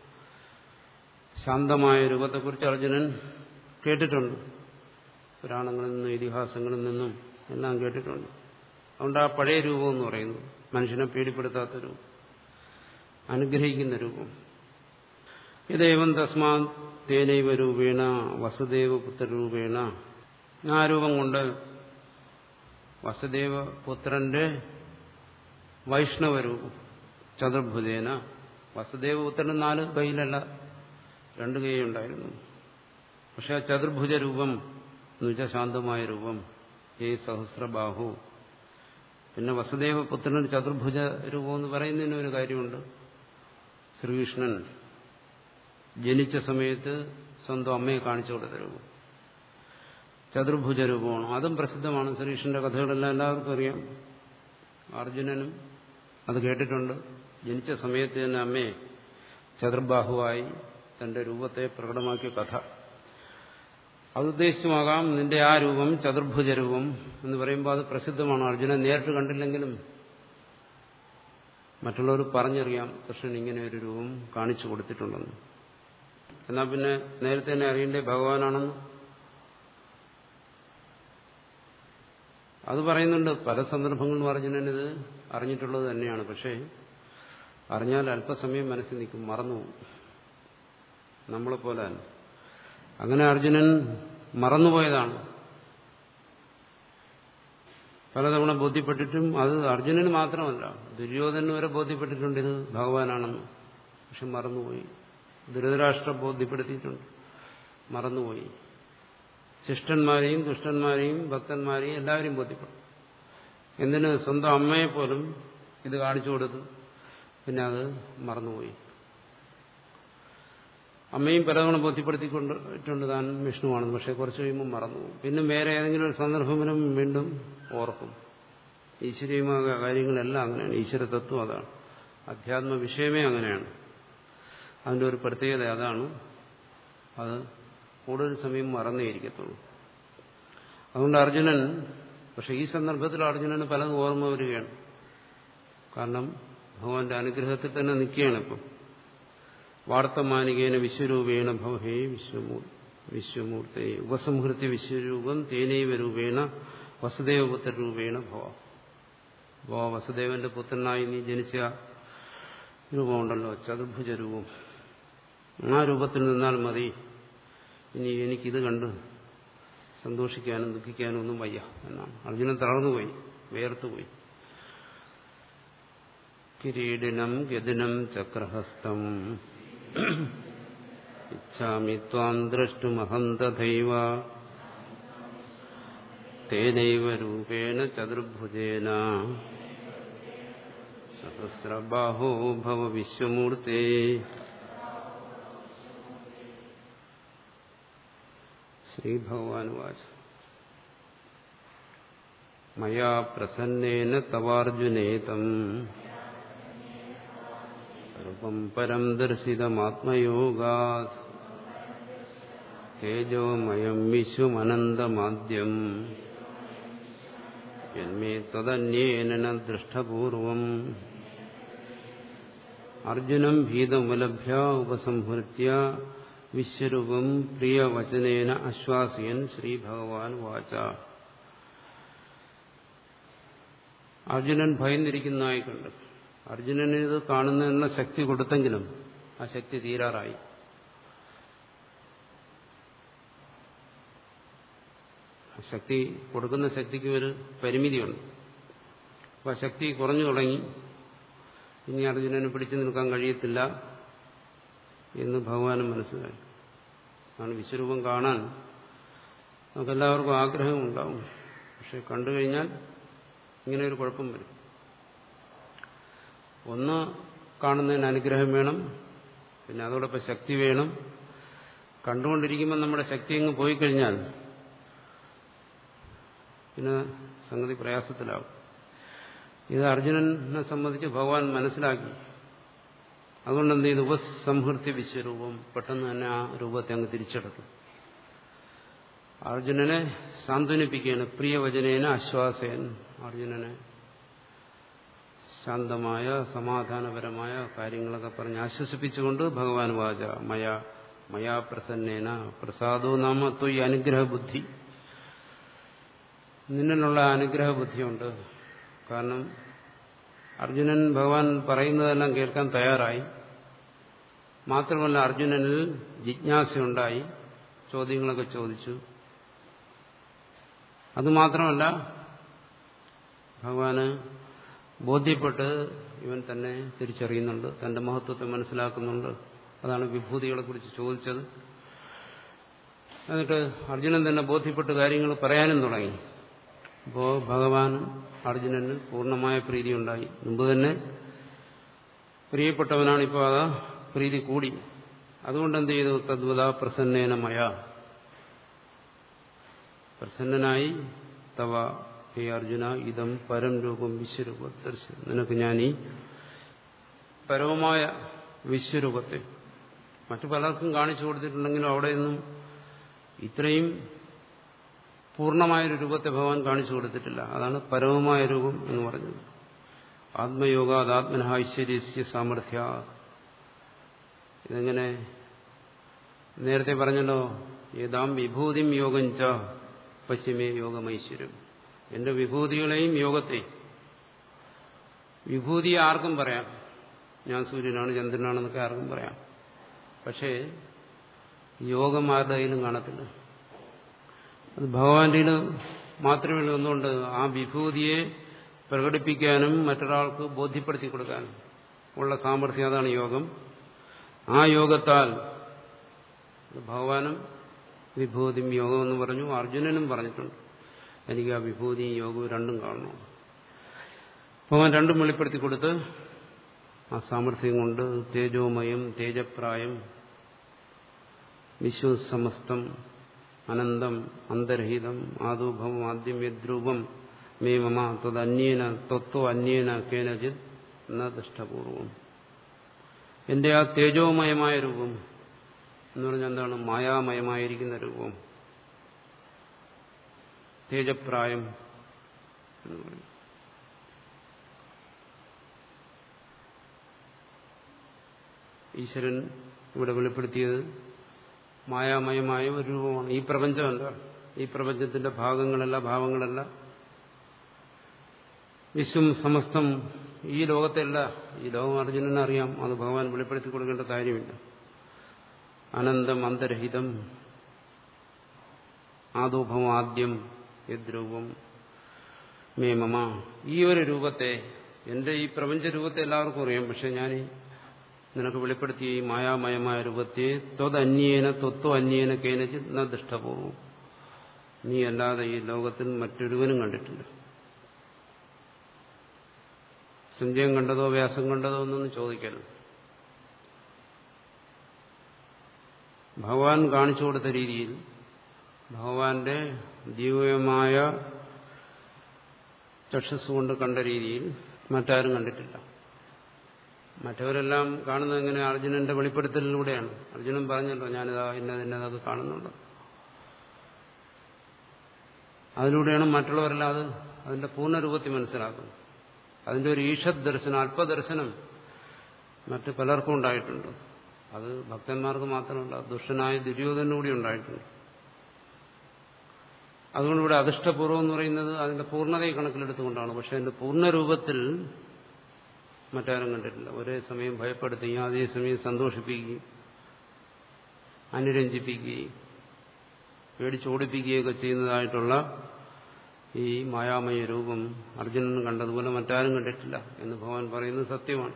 ശാന്തമായ രൂപത്തെക്കുറിച്ച് അർജുനൻ കേട്ടിട്ടുണ്ട് പുരാണങ്ങളിൽ നിന്നും ഇതിഹാസങ്ങളിൽ നിന്നും എല്ലാം കേട്ടിട്ടുണ്ട് അതുകൊണ്ട് ആ പഴയ രൂപം എന്ന് പറയുന്നു മനുഷ്യനെ പേടിപ്പെടുത്താത്ത രൂപം അനുഗ്രഹിക്കുന്ന രൂപം ഇതേവം തസ്മാ തേനൈവ രൂപേണ വസുദേവ പുത്രരൂപേണ ആ രൂപം കൊണ്ട് വസുദേവ പുത്രന്റെ വൈഷ്ണവരൂപം ചതുർഭുജേന വസുദേവപുത്രന് നാല് കൈയിലല്ല രണ്ട് കൈ ഉണ്ടായിരുന്നു പക്ഷെ ആ ചതുർഭുജ രൂപം എന്നുവെച്ചാൽ ശാന്തമായ രൂപം ഹേ സഹസ്രബാഹു പിന്നെ വസുദേവപുത്രൻ ചതുർഭുജ രൂപം എന്ന് പറയുന്നതിന് ഒരു കാര്യമുണ്ട് ശ്രീകൃഷ്ണൻ ജനിച്ച സമയത്ത് സ്വന്തം അമ്മയെ കാണിച്ചു കൊടുത്ത രൂപം ചതുർഭുജ രൂപമാണ് അതും പ്രസിദ്ധമാണ് ശ്രീകൃഷ്ണന്റെ കഥകളെല്ലാം എല്ലാവർക്കും അറിയാം അർജുനനും അത് കേട്ടിട്ടുണ്ട് ജനിച്ച സമയത്ത് തന്നെ അമ്മയെ ചതുർബാഹുവായി തന്റെ രൂപത്തെ പ്രകടമാക്കിയ കഥ അതുദ്ദേശിച്ചുമാകാം നിന്റെ ആ രൂപം ചതുർഭുജ രൂപം എന്ന് പറയുമ്പോൾ അത് പ്രസിദ്ധമാണ് അർജുനൻ നേരിട്ട് കണ്ടില്ലെങ്കിലും മറ്റുള്ളവർ പറഞ്ഞറിയാം കൃഷ്ണൻ ഇങ്ങനെ ഒരു രൂപം കാണിച്ചു കൊടുത്തിട്ടുണ്ടെന്ന് എന്നാൽ പിന്നെ നേരത്തെ തന്നെ അറിയണ്ടേ ഭഗവാനാണെന്ന് അത് പറയുന്നുണ്ട് പല സന്ദർഭങ്ങളിലും അർജുനൻ ഇത് അറിഞ്ഞിട്ടുള്ളത് തന്നെയാണ് പക്ഷേ അറിഞ്ഞാൽ അല്പസമയം മനസ്സിൽ നിൽക്കും മറന്നുപോകും നമ്മളെപ്പോലെ തന്നെ അങ്ങനെ അർജുനൻ മറന്നുപോയതാണ് പലതവണ ബോധ്യപ്പെട്ടിട്ടും അത് അർജുനന് മാത്രമല്ല ദുര്യോധനന് വരെ ബോധ്യപ്പെട്ടിട്ടുണ്ട് ഇത് ഭഗവാനാണെന്ന് പക്ഷെ മറന്നുപോയി ധൃതരാഷ്ട്രം ബോധ്യപ്പെടുത്തിയിട്ടുണ്ട് മറന്നുപോയി ശിഷ്ടന്മാരെയും ദുഷ്ടന്മാരെയും ഭക്തന്മാരെയും എല്ലാവരെയും ബോധ്യപ്പെടും എന്തിന് സ്വന്തം അമ്മയെപ്പോലും ഇത് കാണിച്ചു കൊടുത്തു പിന്നെ അത് മറന്നുപോയി അമ്മയും പലതവണ ബോധ്യപ്പെടുത്തിക്കൊണ്ടിട്ടുണ്ട് താൻ വിഷ്ണുവാണെന്ന് പക്ഷെ കുറച്ച് കഴിയുമ്പോൾ മറന്നുപോകും പിന്നെ വേറെ ഏതെങ്കിലും ഒരു സന്ദർഭത്തിലും വീണ്ടും ഓർക്കും ഈശ്വരീയമായ കാര്യങ്ങളെല്ലാം അങ്ങനെയാണ് ഈശ്വര തത്വം അതാണ് അധ്യാത്മ വിഷയമേ അങ്ങനെയാണ് അതിൻ്റെ ഒരു പ്രത്യേകത അതാണ് അത് കൂടുതൽ സമയം മറന്നേയിരിക്കത്തുള്ളൂ അതുകൊണ്ട് അർജുനൻ പക്ഷെ ഈ സന്ദർഭത്തിൽ അർജുനന് പലതും ഓർമ്മ വരികയാണ് കാരണം ഭഗവാന്റെ അനുഗ്രഹത്തിൽ തന്നെ നിൽക്കുകയാണ് ഇപ്പം വാർത്തമാനികേന വിശ്വരൂപേണ ഭവഹേ വിശ്വമൂ വിശ്വമൂർത്തേ ഉപസംഹൃത്യ വിശ്വരൂപം തേനൈവ രൂപേണ വസുദേവപുത്ര രൂപേണ ഭവ ഭവ വസുദേവന്റെ പുത്രനായി നീ ജനിച്ച രൂപമുണ്ടല്ലോ ചതുർഭുജ രൂപം ആ രൂപത്തിൽ നിന്നാൽ മതി ഇനി എനിക്കിത് കണ്ട് സന്തോഷിക്കാനും ദുഃഖിക്കാനും ഒന്നും വയ്യ എന്നാണ് അർജുനൻ തളർന്നുപോയി വേർത്തുപോയി കിരീടിനം ഗതിനം ചക്രഹസ്തം ഇച്ഛാമി ത്വാം ദ്രഷ്ടുമഹം തഥൈവ തേനൈവ രൂപേണ ചതുർഭുജേന സഹസ്രബാഹോ ഭവ വിശ്വമൂർത്തേ ശ്രീഭഗവാനുവാച മയാ പ്രസന്നേന തവാർജുനേതം രൂപം പരം ദർശിതമാത്മയോഗാത് തേജോമയം വിശ്വമനന്തമാദ്യം യന്മേ തദന്യേന ന ദൃഷ്ടപൂർവം അർജുനം ഭീതമുലഭ്യ ഉപസംഹൃത്യ വിശ്വരൂപം പ്രിയവചനേന ആശ്വാസയൻ ശ്രീഭഗവാൻ വാച അർജുനൻ ഭയന്നിരിക്കുന്നതായി കണ്ടു അർജുനന് ഇത് കാണുന്നതിനുള്ള ശക്തി കൊടുത്തെങ്കിലും ആ ശക്തി തീരാറായി ശക്തി കൊടുക്കുന്ന ശക്തിക്ക് ഒരു പരിമിതിയുണ്ട് അപ്പോൾ ശക്തി കുറഞ്ഞു തുടങ്ങി ഇനി അർജുനന് പിടിച്ചു നിൽക്കാൻ കഴിയത്തില്ല എന്ന് ഭഗവാനും മനസ്സിലായി ആണ് വിശ്വരൂപം കാണാൻ നമുക്കെല്ലാവർക്കും ആഗ്രഹമുണ്ടാവും പക്ഷെ കണ്ടു കഴിഞ്ഞാൽ ഇങ്ങനെ ഒരു കുഴപ്പം വരും ഒന്ന് കാണുന്നതിന് അനുഗ്രഹം വേണം പിന്നെ അതോടൊപ്പം ശക്തി വേണം കണ്ടുകൊണ്ടിരിക്കുമ്പോൾ നമ്മുടെ ശക്തി അങ്ങ് പോയി കഴിഞ്ഞാൽ പിന്നെ സംഗതി പ്രയാസത്തിലാവും ഇത് അർജുനനെ സംബന്ധിച്ച് ഭഗവാൻ മനസ്സിലാക്കി അതുകൊണ്ട് എന്ത് ചെയ്തു ഉപസംഹൃത്യ വിശ്വരൂപം പെട്ടെന്ന് തന്നെ ആ രൂപത്തെ അങ്ങ് തിരിച്ചെടുത്തു അർജുനനെ സാന്ത്വനിപ്പിക്കുകയാണ് പ്രിയവചനേന ആശ്വാസയൻ അർജുനനെ ശാന്തമായ സമാധാനപരമായ കാര്യങ്ങളൊക്കെ പറഞ്ഞ് ആശ്വസിപ്പിച്ചുകൊണ്ട് ഭഗവാൻ വാച മയ മയാ പ്രസന്നേന പ്രസാദോ നാമ തൊയ് അനുഗ്രഹ ബുദ്ധി നിന്നിലുള്ള അനുഗ്രഹ ബുദ്ധിയുണ്ട് കാരണം അർജുനൻ ഭഗവാൻ പറയുന്നതെല്ലാം കേൾക്കാൻ തയ്യാറായി മാത്രമല്ല അർജുനനിൽ ജിജ്ഞാസയുണ്ടായി ചോദ്യങ്ങളൊക്കെ ചോദിച്ചു അതുമാത്രമല്ല ഭഗവാന് ബോധ്യപ്പെട്ട് ഇവൻ തന്നെ തിരിച്ചറിയുന്നുണ്ട് തന്റെ മഹത്വത്തെ മനസ്സിലാക്കുന്നുണ്ട് അതാണ് വിഭൂതികളെ കുറിച്ച് ചോദിച്ചത് എന്നിട്ട് അർജുനൻ തന്നെ ബോധ്യപ്പെട്ട് കാര്യങ്ങൾ പറയാനും തുടങ്ങി അപ്പോൾ ഭഗവാൻ അർജുനന് പൂർണ്ണമായ പ്രീതി ഉണ്ടായി മുമ്പ് തന്നെ പ്രിയപ്പെട്ടവനാണ് ഇപ്പോൾ അതാ പ്രീതി കൂടി അതുകൊണ്ട് എന്ത് ചെയ്തു തദ്വത പ്രസന്നേനമയ പ്രസന്നനായി തവ ഹേ അർജുന ഇതം പരം രൂപം വിശ്വരൂപം ദർശനം നിനക്ക് ഞാൻ ഈ പരമമായ വിശ്വരൂപത്തെ മറ്റു പലർക്കും കാണിച്ചു കൊടുത്തിട്ടുണ്ടെങ്കിലും അവിടെ നിന്നും ഇത്രയും പൂർണ്ണമായൊരു രൂപത്തെ ഭഗവാൻ കാണിച്ചു കൊടുത്തിട്ടില്ല അതാണ് പരമമായ രൂപം എന്ന് പറഞ്ഞത് ആത്മയോഗാദാത്മന ഐശ്വര്യസ്യ സാമർഥ്യ ഇതെങ്ങനെ നേരത്തെ പറഞ്ഞല്ലോ ഏതാം വിഭൂതിം യോഗം ച പശ്ചിമേ യോഗമൈശ്വര്യം എന്റെ വിഭൂതികളെയും യോഗത്തെ വിഭൂതി ആർക്കും പറയാം ഞാൻ സൂര്യനാണ് ചന്ദ്രനാണെന്നൊക്കെ ആർക്കും പറയാം പക്ഷേ യോഗം ആരുടെ കയ്യിലും കാണത്തില്ല അത് ഭഗവാന്റെ മാത്രമേ ഒന്നുകൊണ്ട് ആ വിഭൂതിയെ പ്രകടിപ്പിക്കാനും മറ്റൊരാൾക്ക് ബോധ്യപ്പെടുത്തി കൊടുക്കാനും ഉള്ള സാമർഥ്യം അതാണ് യോഗം ആ യോഗത്താൽ ഭഗവാനും വിഭൂതിയും യോഗം എന്ന് പറഞ്ഞു അർജുനനും പറഞ്ഞിട്ടുണ്ട് എനിക്ക് ആ വിഭൂതിയും യോഗവും രണ്ടും കാണണം ഭഗവാൻ രണ്ടും വെളിപ്പെടുത്തി കൊടുത്ത് ആ സാമർഥ്യം കൊണ്ട് തേജോമയം തേജപ്രായം വിശ്വസമസ്തം അനന്തം അന്തർഹിതം ആദുഭവം ആദ്യം യദ്രൂപം മേ മമ തദന്യേന ത്വത്വ അന്യേന കേനചിത് എന്ന ദൃഷ്ടപൂർവം എന്റെ ആ തേജോമയമായ രൂപം എന്ന് പറഞ്ഞാൽ എന്താണ് മായാമയമായിരിക്കുന്ന രൂപം തേജപ്രായം എന്ന് പറയും ഈശ്വരൻ ഇവിടെ വെളിപ്പെടുത്തിയത് മായാമയമായ ഒരു രൂപമാണ് ഈ പ്രപഞ്ചമല്ല ഈ പ്രപഞ്ചത്തിന്റെ ഭാഗങ്ങളല്ല ഭാവങ്ങളല്ല വിശ്വം സമസ്തം ഈ ലോകത്തല്ല ഈ ലോകം അർജുനനറിയാം അത് ഭഗവാൻ വെളിപ്പെടുത്തി കൊടുക്കേണ്ട കാര്യമില്ല അനന്തം അന്തരഹിതം ആദോഭം ആദ്യം യദ്രൂപം മേ മമ ഈ ഒരു രൂപത്തെ എന്റെ ഈ പ്രപഞ്ച രൂപത്തെ എല്ലാവർക്കും അറിയാം പക്ഷെ ഞാൻ നിനക്ക് വെളിപ്പെടുത്തിയ ഈ മായാമയമായ രൂപത്തെ ത്വതന്യേന ത്വത്വ അന്യേന കേനചി ന ദൃഷ്ടപൂർവം നീ അല്ലാതെ ഈ ലോകത്തിൽ മറ്റൊരുവനും കണ്ടിട്ടില്ല സഞ്ജയം കണ്ടതോ വ്യാസം കണ്ടതോ എന്നൊന്നും ചോദിക്കരുത് ഭഗവാൻ കാണിച്ചു കൊടുത്ത രീതിയിൽ ഭഗവാന്റെ ദിവ്യമായ ചക്ഷസ് കൊണ്ട് കണ്ട രീതിയിൽ മറ്റാരും കണ്ടിട്ടില്ല മറ്റവരെല്ലാം കാണുന്നത് എങ്ങനെ അർജുനന്റെ വെളിപ്പെടുത്തലിലൂടെയാണ് അർജുനൻ പറഞ്ഞല്ലോ ഞാനിതാ ഇന്നത് ഇന്നതൊക്കെ കാണുന്നുണ്ട് അതിലൂടെയാണ് മറ്റുള്ളവരെല്ലാം അത് അതിന്റെ പൂർണ്ണരൂപത്തിൽ മനസ്സിലാക്കുന്നത് അതിന്റെ ഒരു ഈഷത് ദർശനം അല്പദർശനം മറ്റ് പലർക്കും ഉണ്ടായിട്ടുണ്ട് അത് ഭക്തന്മാർക്ക് മാത്രമല്ല ദുഷ്ടനായ ദുര്യോധനും കൂടി ഉണ്ടായിട്ടുണ്ട് അതുകൊണ്ട് ഇവിടെ അധിഷ്ഠപൂർവ്വം എന്ന് പറയുന്നത് അതിന്റെ പൂർണ്ണതയെ കണക്കിലെടുത്തുകൊണ്ടാണ് പക്ഷെ അതിന്റെ പൂർണ്ണരൂപത്തിൽ മറ്റാരും കണ്ടിട്ടില്ല ഒരേ സമയം ഭയപ്പെടുത്തുകയും അതേസമയം സന്തോഷിപ്പിക്കുകയും അനുരഞ്ജിപ്പിക്കുകയും പേടിച്ചോടിപ്പിക്കുകയൊക്കെ ചെയ്യുന്നതായിട്ടുള്ള ഈ മായാമയ രൂപം അർജുനൻ കണ്ടതുപോലെ മറ്റാരും കണ്ടിട്ടില്ല എന്ന് ഭഗവാൻ പറയുന്നത് സത്യമാണ്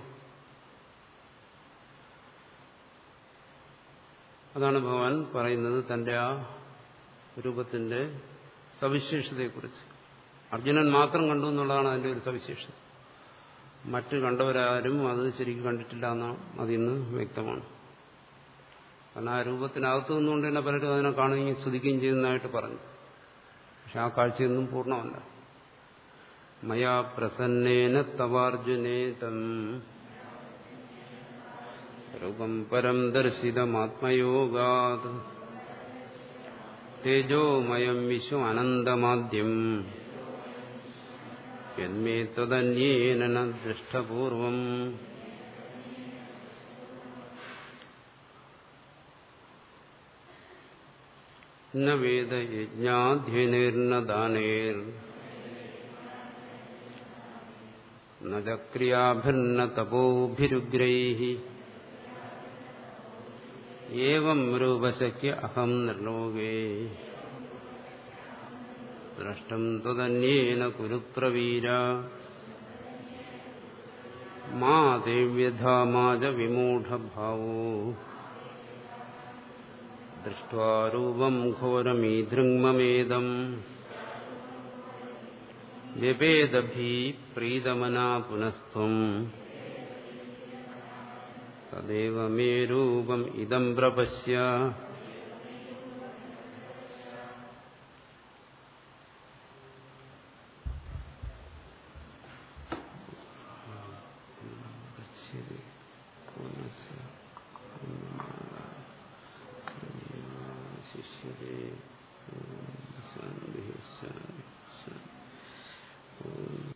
അതാണ് ഭഗവാൻ പറയുന്നത് തന്റെ ആ രൂപത്തിന്റെ സവിശേഷതയെക്കുറിച്ച് അർജുനൻ മാത്രം കണ്ടു എന്നുള്ളതാണ് അതിന്റെ ഒരു സവിശേഷത മറ്റ് കണ്ടവരാരും അത് ശരിക്കും കണ്ടിട്ടില്ല എന്നാണ് അതിന്ന് വ്യക്തമാണ് കാരണം ആ രൂപത്തിനകത്തു നിന്നുകൊണ്ട് തന്നെ പലരും അതിനെ കാണുകയും സ്തുതിക്കുകയും ചെയ്യുന്നതായിട്ട് പറഞ്ഞു പക്ഷെ ആ കാഴ്ചയൊന്നും പൂർണ്ണമല്ല മയാ പ്രസന്നേന തവാർജുനേ തം രൂപം പരം ദർശിതമാത്മയോഗാത് തേജോമയം വിശ്വം അനന്തമാദ്യം യന്മേ തദന്യേന ദൃഷ്ടപൂർവം ന വേദയജ്ഞാധ്യനേർന ദാനേർ ന ക്രിയാഭിർന തപോഭിരുഗ്രൈः ഏവം രൂപശക്യ അഹം നിർലോകേ ദ്രഷ്ടം തദന്യേന കുരുപ്രവീര മാ ദേവ്യധാമാജ വിമൂഢഭാവോ ദൃഷ്ടാരൂപം ഘോരമീദൃങ്മമേദം വ്യപേദഭീ പ്രീതമനാ പുനസ്ത്വം തദേവ മേ രൂപം ഇദം പ്രപശ്യ ശിഷ്യതേ ശാന്തി ശാന്തി ശാന്തി